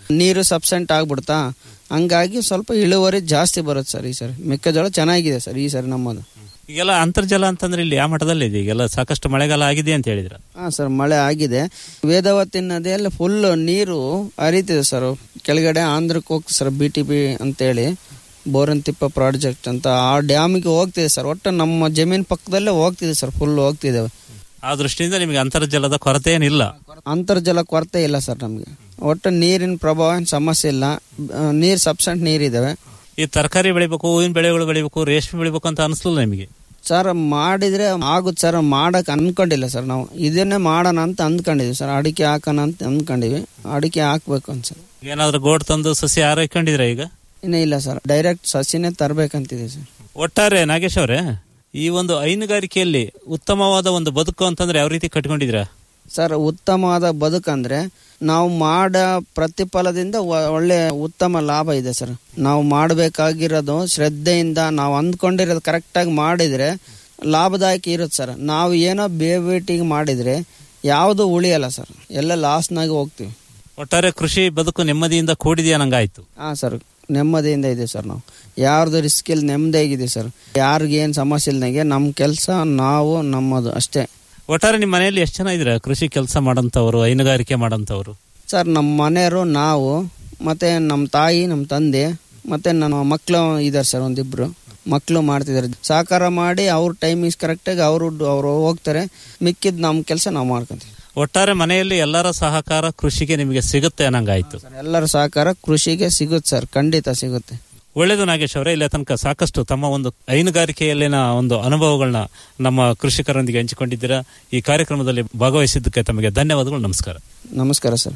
ನೀರು ಸಬ್ಸೆಂಟ್ ಆಗ್ಬಿಡ್ತಾ ಹಂಗಾಗಿ ಸ್ವಲ್ಪ ಇಳುವರಿ ಜಾಸ್ತಿ ಬರುತ್ತೆ ಸರ್ ಈ ಸರಿ ಮೆಕ್ಕೆಜೋಳ ಚೆನ್ನಾಗಿದೆ ಸರ್ ಈ ಸರಿ ನಮ್ಮದು ಈಗೆಲ್ಲ ಅಂತರ್ಜಲ ಅಂತಂದ್ರೆ ಇಲ್ಲಿ ಯಾವ ಮಟ್ಟದಲ್ಲಿ ಇದೆ ಈಗೆಲ್ಲ ಸಾಕಷ್ಟು ಮಳೆಗಾಲ ಆಗಿದೆ ಅಂತ ಹೇಳಿದ್ರ ಹಾ ಸರ್ ಮಳೆ ಆಗಿದೆ ವೇದಾವತಿ ನದಿಯಲ್ಲಿ ಫುಲ್ ನೀರು ಹರಿತಿದೆ ಸರ್ ಕೆಳಗಡೆ ಆಂಧ್ರಕ್ಕೆ ಹೋಗ್ತದೆ ಸರ್ ಬಿ ಟಿ ಪಿ ಅಂತೇಳಿ ಬೋರನ್ತಿಪ್ಪ ಪ್ರಾಜೆಕ್ಟ್ ಅಂತ ಆ ಡ್ಯಾಮಿಗೆ ಹೋಗ್ತಿದೆ ಸರ್ ಒಟ್ಟು ನಮ್ಮ ಜಮೀನ್ ಪಕ್ಕದಲ್ಲೇ ಹೋಗ್ತಿದೆ ಸರ್ ಫುಲ್ ಹೋಗ್ತಿದ್ದೇವೆ ಆ ದೃಷ್ಟಿಯಿಂದ ನಿಮಗೆ ಅಂತರ್ಜಲದ ಕೊರತೆ ಏನಿಲ್ಲ ಅಂತರ್ಜಲ ಕೊರತೆ ಇಲ್ಲ ಸರ್ ನಮಗೆ ಒಟ್ಟು ನೀರಿನ ಪ್ರಭಾವ ಏನ್ ಸಮಸ್ಯೆ ಇಲ್ಲ ನೀರು ಸಬ್ಸೆಂಟ್ ನೀರಿದ್ದಾವೆ ಈ ತರಕಾರಿ ಬೆಳಿಬೇಕು ಹೂವಿನ ಬೆಳೆಗಳು ಬೆಳಿಬೇಕು ರೇಷ್ಮೆ ಬೆಳಿಬೇಕು ಅಂತ ಅನಿಸ್ಲಿಲ್ಲ ನಿಮಗೆ ಸರ್ ಮಾಡಿದ್ರೆ ಆಗುತ್ತೆ ಸರ್ ಮಾಡಕ್ ಅನ್ಕೊಂಡಿಲ್ಲ ಸರ್ ನಾವು ಇದನ್ನೇ ಮಾಡೋಣ ಅಂತ ಅಂದ್ಕೊಂಡಿದ್ವಿ ಸರ್ ಅಡಿಕೆ ಹಾಕೋಣ ಅಂತ ಅಂದ್ಕೊಂಡಿವಿ ಅಡಿಕೆ ಹಾಕ್ಬೇಕು ಅನ್ಸರ್ ಏನಾದ್ರೂ ಗೋಡ್ ತಂದು ಸಸಿ ಆರೈಕೊಂಡಿದ್ರ ಈಗ ಇನ್ನೇ ಇಲ್ಲ ಸರ್ ಡೈರೆಕ್ಟ್ ಸಸಿನೇ ತರಬೇಕಂತಿದೆ ಸರ್ ಒಟ್ಟಾರೆ ನಾಗೇಶ್ ಅವರೇ ಈ ಒಂದು ಹೈನುಗಾರಿಕೆಯಲ್ಲಿ ಉತ್ತಮವಾದ ಒಂದು ಬದುಕು ಅಂತಂದ್ರೆ ಯಾವ ರೀತಿ ಕಟ್ಕೊಂಡಿದ್ರ ಸರ್ ಉತ್ತಮವಾದ ಬದುಕಂದ್ರೆ ನಾವು ಮಾಡ ಪ್ರತಿಫಲದಿಂದ ಒ- ಒಳ್ಳೆ ಉತ್ತಮ ಲಾಭ ಇದೆ ಸರ್ ನಾವು ಮಾಡಬೇಕಾಗಿರೋದು ಶ್ರದ್ಧೆಯಿಂದ ನಾವು ಅಂದ್ಕೊಂಡಿರೋದು ಕರೆಕ್ಟಾಗಿ ಮಾಡಿದ್ರೆ ಲಾಭದಾಯಕ ಇರುತ್ತೆ ಸರ್ ನಾವು ಏನೋ ಬೇಬೇಟಿಗೆ ಮಾಡಿದ್ರೆ ಯಾವುದು ಉಳಿಯಲ್ಲ ಸರ್ ಎಲ್ಲ ಲಾಸ್ನಾಗಿ ಹೋಗ್ತೀವಿ ಒಟ್ಟಾರೆ ಕೃಷಿ ಬದುಕು ನೆಮ್ಮದಿಯಿಂದ ಕೂಡಿದೆಯಾ ನಂಗಾಯ್ತು ಹಾಂ ಸರ್ ನೆಮ್ಮದಿಯಿಂದ ಇದೆ ಸರ್ ನಾವು ಯಾರ್ದು ರಿಸ್ಕ್ ಇಲ್ಲಿ ನೆಮ್ಮದಿಯಾಗಿದೆ ಸರ್ ಯಾರಿಗೇನು ಸಮಸ್ಯೆ ಇಲ್ದಂಗೆ ನಮ್ಮ ಕೆಲಸ ನಾವು ನಮ್ಮದು ಅಷ್ಟೇ ಒಟ್ಟಾರೆ ನಿಮ್ಮ ಮನೆಯಲ್ಲಿ ಎಷ್ಟು ಜನ ಇದ್ರ ಕೃಷಿ ಕೆಲಸ ಮಾಡಂತವ್ರು ಹೈನುಗಾರಿಕೆ ಮಾಡಂತವ್ರು ಸರ್ ನಮ್ಮ ಮನೆಯವರು ನಾವು ಮತ್ತೆ ನಮ್ಮ ತಾಯಿ ನಮ್ಮ ತಂದೆ ಮತ್ತೆ ನನ್ನ ಮಕ್ಕಳು ಇದ್ದಾರೆ ಸರ್ ಒಂದಿಬ್ರು ಮಕ್ಕಳು ಮಾಡ್ತಿದ್ದಾರೆ ಸಹಕಾರ ಮಾಡಿ ಅವ್ರ ಟೈಮಿಂಗ್ಸ್ ಕರೆಕ್ಟಾಗಿ ಅವರು ಅವರು ಹೋಗ್ತಾರೆ ಮಿಕ್ಕಿದ್ ನಮ್ಮ ಕೆಲಸ ನಾವು ಮಾಡ್ಕೊಂತೀವಿ ಒಟ್ಟಾರೆ ಮನೆಯಲ್ಲಿ ಎಲ್ಲರ ಸಹಕಾರ ಕೃಷಿಗೆ ನಿಮಗೆ ಸಿಗುತ್ತೆ ಅನ್ನಂಗಾಯ್ತು ಎಲ್ಲರ ಸಹಕಾರ ಕೃಷಿಗೆ ಸಿಗುತ್ತೆ ಸರ್ ಖಂಡಿತ ಸಿಗುತ್ತೆ ಒಳ್ಳೇದು ನಾಗೇಶ್ ಅವರೇ ಇಲ್ಲಿ ತನಕ ಸಾಕಷ್ಟು ತಮ್ಮ ಒಂದು ಹೈನುಗಾರಿಕೆಯಲ್ಲಿನ ಒಂದು ಅನುಭವಗಳನ್ನ ನಮ್ಮ ಕೃಷಿಕರೊಂದಿಗೆ ಹಂಚಿಕೊಂಡಿದ್ದೀರಾ ಈ ಕಾರ್ಯಕ್ರಮದಲ್ಲಿ ಭಾಗವಹಿಸಿದ್ದಕ್ಕೆ ತಮಗೆ ಧನ್ಯವಾದಗಳು ನಮಸ್ಕಾರ ನಮಸ್ಕಾರ ಸರ್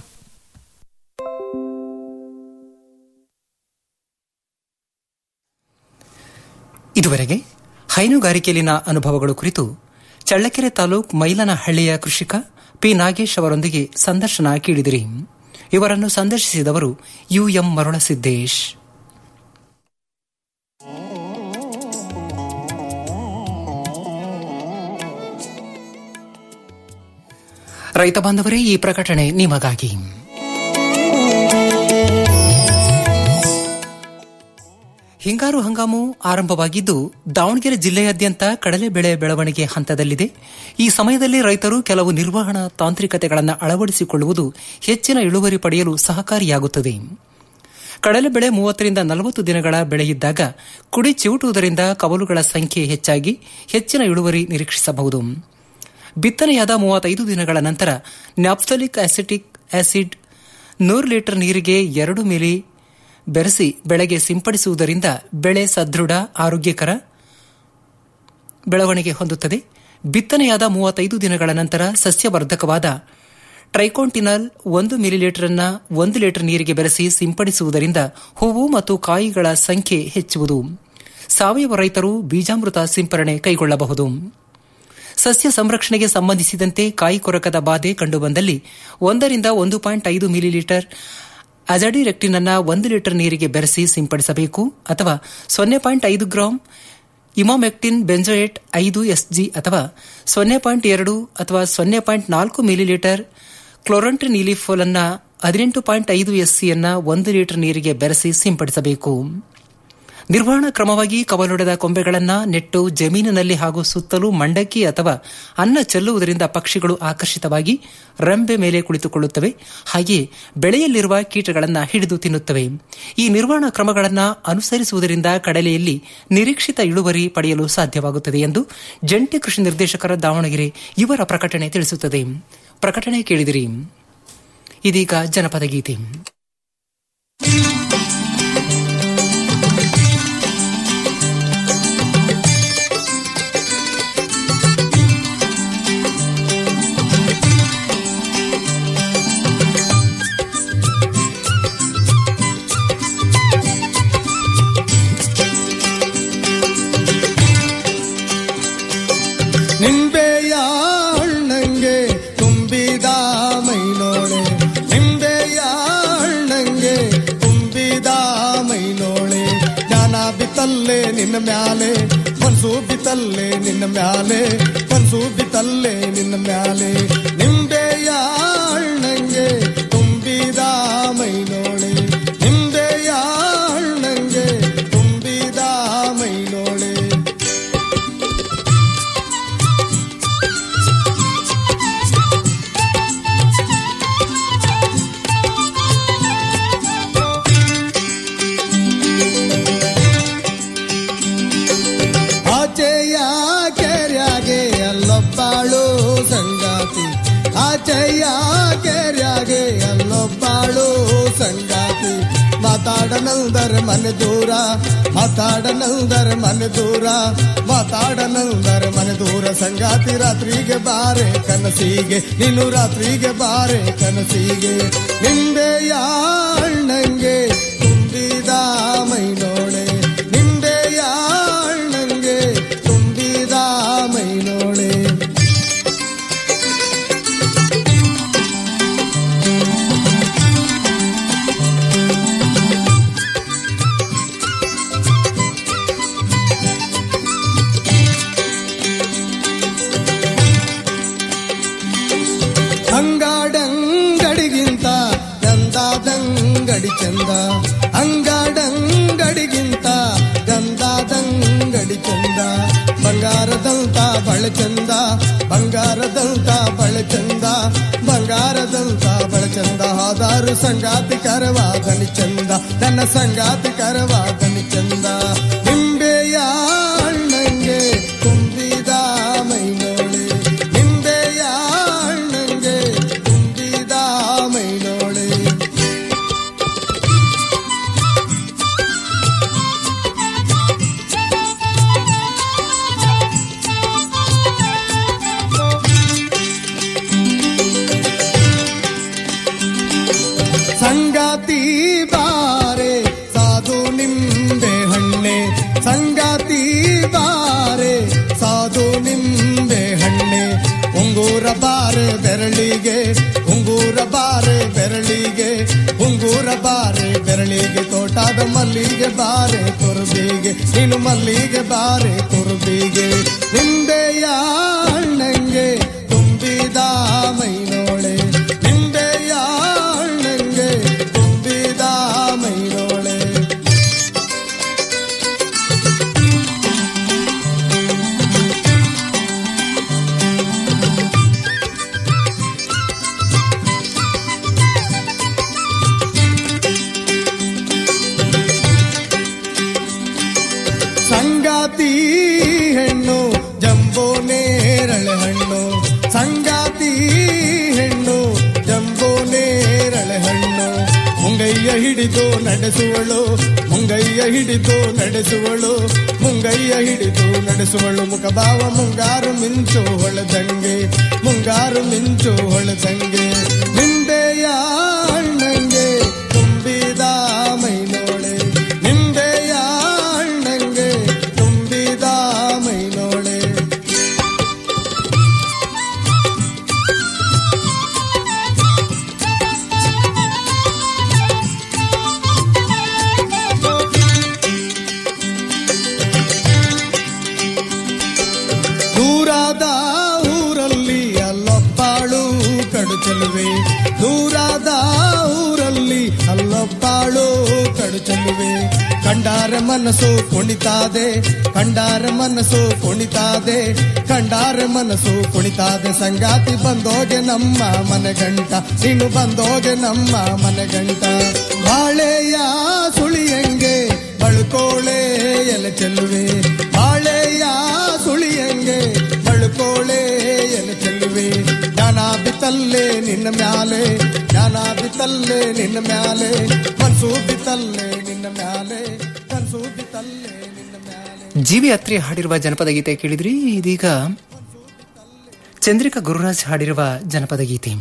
ಇದುವರೆಗೆ ಹೈನುಗಾರಿಕೆಯಲ್ಲಿನ ಅನುಭವಗಳು ಕುರಿತು ಚಳ್ಳಕೆರೆ ತಾಲೂಕ್ ಮೈಲನಹಳ್ಳಿಯ ಕೃಷಿಕ ಪಿ ನಾಗೇಶ್ ಅವರೊಂದಿಗೆ ಸಂದರ್ಶನ ಕೇಳಿದಿರಿ ಇವರನ್ನು ಸಂದರ್ಶಿಸಿದವರು ಯುಎಂ ಮರುಳಸಿದ್ದೇಶ್ ರೈತ ಬಾಂಧವರೇ ಈ ಪ್ರಕಟಣೆ ನಿಮಗಾಗಿ ಹಿಂಗಾರು ಹಂಗಾಮು ಆರಂಭವಾಗಿದ್ದು ದಾವಣಗೆರೆ ಜಿಲ್ಲೆಯಾದ್ಯಂತ ಕಡಲೆ ಬೆಳೆ ಬೆಳವಣಿಗೆ ಹಂತದಲ್ಲಿದೆ ಈ ಸಮಯದಲ್ಲಿ ರೈತರು ಕೆಲವು ನಿರ್ವಹಣಾ ತಾಂತ್ರಿಕತೆಗಳನ್ನು ಅಳವಡಿಸಿಕೊಳ್ಳುವುದು ಹೆಚ್ಚಿನ ಇಳುವರಿ ಪಡೆಯಲು ಸಹಕಾರಿಯಾಗುತ್ತದೆ ಕಡಲೆ ಬೆಳೆ ಮೂವತ್ತರಿಂದ ನಲವತ್ತು ದಿನಗಳ ಬೆಳೆಯಿದ್ದಾಗ ಕುಡಿ ಚಿವುಟುವುದರಿಂದ ಕವಲುಗಳ ಸಂಖ್ಯೆ ಹೆಚ್ಚಾಗಿ ಹೆಚ್ಚಿನ ಇಳುವರಿ ನಿರೀಕ್ಷಿಸಬಹುದು ಬಿತ್ತನೆಯಾದ ಮೂವತ್ತೈದು ದಿನಗಳ ನಂತರ ನ್ಯಾಪ್ಸಲಿಕ್ ಆಸಿಟಿಕ್ ಆಸಿಡ್ ನೂರು ಲೀಟರ್ ನೀರಿಗೆ ಎರಡು ಮಿಲಿ ಬೆರೆಸಿ ಬೆಳೆಗೆ ಸಿಂಪಡಿಸುವುದರಿಂದ ಬೆಳೆ ಸದೃಢ ಆರೋಗ್ಯಕರ ಬೆಳವಣಿಗೆ ಹೊಂದುತ್ತದೆ ಬಿತ್ತನೆಯಾದ ಮೂವತ್ತೈದು ದಿನಗಳ ನಂತರ ಸಸ್ಯವರ್ಧಕವಾದ ಟ್ರೈಕೋಂಟಿನಲ್ ಒಂದು ಮಿಲಿಲೀಟರ್ ಅನ್ನ ಒಂದು ಲೀಟರ್ ನೀರಿಗೆ ಬೆರೆಸಿ ಸಿಂಪಡಿಸುವುದರಿಂದ ಹೂವು ಮತ್ತು ಕಾಯಿಗಳ ಸಂಖ್ಯೆ ಹೆಚ್ಚುವುದು ಸಾವಯವ ರೈತರು ಬೀಜಾಮೃತ ಸಿಂಪರಣೆ ಕೈಗೊಳ್ಳಬಹುದು ಸಸ್ಯ ಸಂರಕ್ಷಣೆಗೆ ಸಂಬಂಧಿಸಿದಂತೆ ಕಾಯಿ ಕೊರಕದ ಬಾಧೆ ಕಂಡುಬಂದಲ್ಲಿ ಒಂದರಿಂದ ಒಂದು ಪಾಯಿಂಟ್ ಐದು ಮಿಲಿಲೀಟರ್ ಅಜಡಿರೆಕ್ಟಿನ್ ಅನ್ನ ಒಂದು ಲೀಟರ್ ನೀರಿಗೆ ಬೆರೆಸಿ ಸಿಂಪಡಿಸಬೇಕು ಅಥವಾ ಸೊನ್ನೆ ಪಾಯಿಂಟ್ ಐದು ಗ್ರಾಂ ಇಮಾಮೆಕ್ಟಿನ್ ಬೆಂಜೋಯೇಟ್ ಐದು ಎಸ್ಜಿ ಅಥವಾ ಸೊನ್ನೆ ಪಾಯಿಂಟ್ ಎರಡು ಅಥವಾ ಸೊನ್ನೆ ಪಾಯಿಂಟ್ ನಾಲ್ಕು ಮಿಲಿಲೀಟರ್ ಕ್ಲೋರಂಟ್ರಿನ್ ಇಲಿಫೋಲ್ ಅನ್ನ ಹದಿನೆಂಟು ಪಾಯಿಂಟ್ ಐದು ಎಸ್ಸಿಯನ್ನ ಒಂದು ಲೀಟರ್ ನೀರಿಗೆ ಬೆರೆಸಿ ಸಿಂಪಡಿಸಬೇಕು ನಿರ್ವಹಣಾ ಕ್ರಮವಾಗಿ ಕವಲೊಡೆದ ಕೊಂಬೆಗಳನ್ನು ನೆಟ್ಟು ಜಮೀನಿನಲ್ಲಿ ಹಾಗೂ ಸುತ್ತಲೂ ಮಂಡಕ್ಕಿ ಅಥವಾ ಅನ್ನ ಚೆಲ್ಲುವುದರಿಂದ ಪಕ್ಷಿಗಳು ಆಕರ್ಷಿತವಾಗಿ ರಂಬೆ ಮೇಲೆ ಕುಳಿತುಕೊಳ್ಳುತ್ತವೆ ಹಾಗೆಯೇ ಬೆಳೆಯಲ್ಲಿರುವ ಕೀಟಗಳನ್ನು ಹಿಡಿದು ತಿನ್ನುತ್ತವೆ ಈ ನಿರ್ವಹಣಾ ಕ್ರಮಗಳನ್ನು ಅನುಸರಿಸುವುದರಿಂದ ಕಡಲೆಯಲ್ಲಿ ನಿರೀಕ್ಷಿತ ಇಳುವರಿ ಪಡೆಯಲು ಸಾಧ್ಯವಾಗುತ್ತದೆ ಎಂದು ಜಂಟಿ ಕೃಷಿ ನಿರ್ದೇಶಕರ ದಾವಣಗೆರೆ ಇವರ ಪ್ರಕಟಣೆ ತಿಳಿಸುತ್ತದೆ ಪ್ರಕಟಣೆ ಕೇಳಿದಿರಿ ಇದೀಗ ಜನಪದ ಗೀತೆ ನಿಂಬೆಯ ಹಣ್ಣಂಗೆ ತುಂಬಿದ ಮೈನೋಳೆ ನಿಂಬೆಯ ಹಣ್ಣಂಗೆ ತುಂಬಿದ ಮೈನೋಳೆ ಜ್ಞಾನ ಬಿತ್ತಲ್ಲೇ ನಿನ್ನ ಮ್ಯಾಲೆ ಮನ್ಸು ಬಿತ್ತಲ್ಲೇ ನಿನ್ನ ಮ್ಯಾಲೆ ಮನ್ಸು ಬಿತ್ತಲ್ಲೇ ನಿನ್ನ ಮ್ಯಾಲೆ ನಿಂಬೆಯ ಹಣ್ಣಂಗೆ ತುಂಬಿದ ಮೈನೋಳೆ ಆಚೆಯ ಕೆರ್ಯಾಗೆ ಅಲ್ಲೊಬ್ಬಾಳು ಸಂಗಾತಿ ಮಾತಾಡನಲ್ದರ ಮನೆ ದೂರ ಮಾತಾಡನಲ್ದರ ಮನೆ ದೂರ ಮಾತಾಡನಲ್ದರ ಮನೆ ದೂರ ಸಂಗಾತಿ ರಾತ್ರಿಗೆ ಬಾರೆ ಕನಸಿಗೆ ನೀನು ರಾತ್ರಿಗೆ ಬಾರೆ ಕನಸಿಗೆ ನಿಂದೆಯ ಅಣ್ಣಂಗೆ ತುಂಬಿದ ಮೈನೋಳೆ ನಿಂದೆಯ ಅಣ್ಣಂಗೆ ತುಂಬಿದ ಮೈನೋಳೆ ಅಂಗಾಡಂಗಡಿಗಿಂತ ಗಂಧಾದಂಗಡಿ ಚಂದ ಅಂಗಾಡಂಗಡಿಗಿಂತ ಗಂಧಾದಂಗಡಿ ಚಂದ ಬಂಗಾರದಂತ ಬಳೆ ಚಂದ ಬಂಗಾರದಂತ ಬಳೆ ಚಂದ ಬಂಗಾರದಂತ ಬಳೆ ಚಂದ ಹಾದಾರು ಸಂಗಾತಿ ಕರವಾದನಿ ಚಂದ ನನ್ನ ಸಂಗಾತಿ ಕರವಾದನಿ ಚಂದ ನಿಂಬೆಯ ಅಣ್ಣಂಗೆ ತುಂಬಿದ ಮೈನೋಳೆ ನಿಂಬೆಯ ಅಣ್ಣಂಗೆ ತುಂಬಿದ ಮೈನೋಳೆ ಸಂಗಾತಿ ಬಾರೆ ಸಾಧು ನಿಂಬೆ ಹಣ್ಣೆ ಸಂಗಾತಿ ಬಾರೆ ಸಾಧು ನಿಂಬೆ ಹಣ್ಣೆ ಉಂಗೂರ ಬಾರೆ ಬೆರಳಿಗೆ ಉಂಗೂರ ಬಾರೆ ಬೆರಳಿಗೆ ಉಂಗೂರ ಬಾರೆ ಬೆರಳಿಗೆ ತೋಟದ ಮಲ್ಲಿಗೆ ಬಾರೆ ತುರುಬಿಗೆ ನೀನು ಮಲ್ಲಿಗೆ ಬಾರೆ ತುರುಬಿಗೆ ನಿಂಬೆಯ ಅಣ್ಣಂಗೆ ತುಂಬಿದ ಮೈನೋಳೆ ನಿಂಬೆಯ ಅಣ್ಣಂಗೆ ತುಂಬಿದ ಮೈನೋಳೆ ಸಂಗಾತಿ ಹೆಣ್ಣು ಜಂಬೋ ನೇರಳೆ ಹಣ್ಣು ಸಂಗಾತಿ ಹೆಣ್ಣು ಜಂಬೋ ನೇರಳೆ ಹಣ್ಣು ಮುಂಗಯ್ಯ ಹಿಡಿದು ನಡೆಸುವಳು ಮುಂಗಯ್ಯ ಹಿಡಿದು ನಡೆಸುವಳು ಮುಂಗಯ್ಯ ಹಿಡಿದು ನಡೆಸುವಳು ಮುಖಭಾವ ಮುಂಗಾರು ಮಿಂಚು ಹೊಳೆದಂಗೆ ಮುಂಗಾರು ಮಿಂಚು ಹೊಳೆದಂಗೆ ನಿಂದೆಯ ಅಣ್ಣಂಗೆ ತುಂಬಿದ ಮೈನೋಳೆ ನಿಂದೆಯ ಅಣ್ಣಂಗೆ ತುಂಬಿದ ಮೈನೋಳೆ ದೂರಾದ ಊರಲ್ಲಿ ಅಲ್ಲೊಬ್ಬಾಳು ಕಡು ಚೆಲುವೆ ದೂರಾದ ಊರಲ್ಲಿ ಅಲ್ಲೊಬ್ಬಾಳು ಕಡು ಚೆಲುವೆ ಕಂಡಾರ ಮನಸ್ಸು ಕುಣಿತಾದೆ ಕಂಡಾರ ಮನಸ್ಸು ಕುಣಿತಾದೆ ಕಂಡಾರ ಮನಸ್ಸು ಕುಣಿತಾದೆ ಸಂಗಾತಿ ಬಂದೋಗೆ ನಮ್ಮ ಮನೆಗಂಟ ನೀನು ಬಂದೋಗೆ ನಮ್ಮ ಮನೆಗಂಟ ಬಾಳೆಯ ಸುಳಿಯಂಗೆ ಬಳ್ಕೋಳೆ ಎಲೆ ಚೆಲ್ಲುವೆ ಬಾಳೆಯ ಸುಳಿಯಂಗೆ ಬಳ್ಕೋಳೆ ಎಲೆ ಚೆಲ್ಲುವೆ ಜ್ಞಾನ ಬಿತ್ತಲ್ಲೇ ನಿನ್ನ ಮ್ಯಾಲೆ ಜ್ಞಾನ ಬಿತ್ತಲ್ಲೇ ನಿನ್ನ ಮ್ಯಾಲೆ ಮನ್ಸು ಬಿತ್ತಲ್ಲೇ ನಿನ್ನ ಮ್ಯಾಲೆ ಕನ್ಸು ಬಿತ್ತಲ್ಲೇ ನಿನ್ನ ಮ್ಯಾಲೆ ಜೀವಿ ಅತ್ರಿ ಹಾಡಿರುವ ಜನಪದ ಗೀತೆ ಕೇಳಿದ್ರಿ ಇದೀಗ ಚಂದ್ರಿಕಾ ಗುರುರಾಜ್ ಹಾಡಿರುವ ಜನಪದ ಗೀತೆ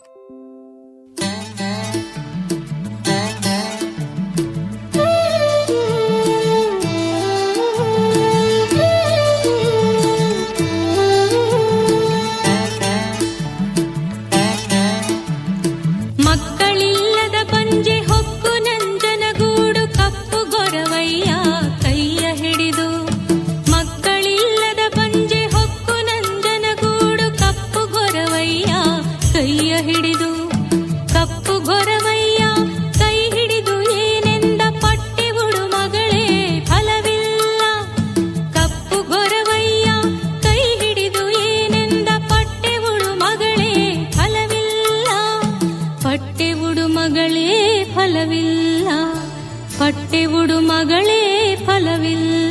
ಮಕ್ಕಳಿಲ್ಲದ ಪಂಜೆ ಹೊಕ್ಕು ನಂಜನಗೂಡು ಕಪ್ಪು ಗೊರವಯ್ಯ ಕೈಯ ಹಿಡಿದು ಮಕ್ಕಳಿಲ್ಲದ ಪಂಜೆ ಹೊಕ್ಕು ನಂಜನಗೂಡು ಕಪ್ಪು ಗೊರವಯ್ಯ ಕೈಯ ಹಿಡಿದು ಕಪ್ಪು ಗೊರವಯ್ಯ ಕೈ ಹಿಡಿದು ಏನೆಂದ ಪಟ್ಟೆ ಉಡು ಮಗಳೇ ಫಲವಿಲ್ಲ ಕಪ್ಪು ಗೊರವಯ್ಯ ಕೈ ಹಿಡಿದು ಏನೆಂದ ಪಟ್ಟೆ ಉಡು ಮಗಳೇ ಫಲವಿಲ್ಲ ಪಟ್ಟೆ ಉಡು ಮಗಳೇ ಫಲವಿಲ್ಲ ಪಟ್ಟೆ ಉಡು ಮಗಳೇ ಫಲವಿಲ್ಲ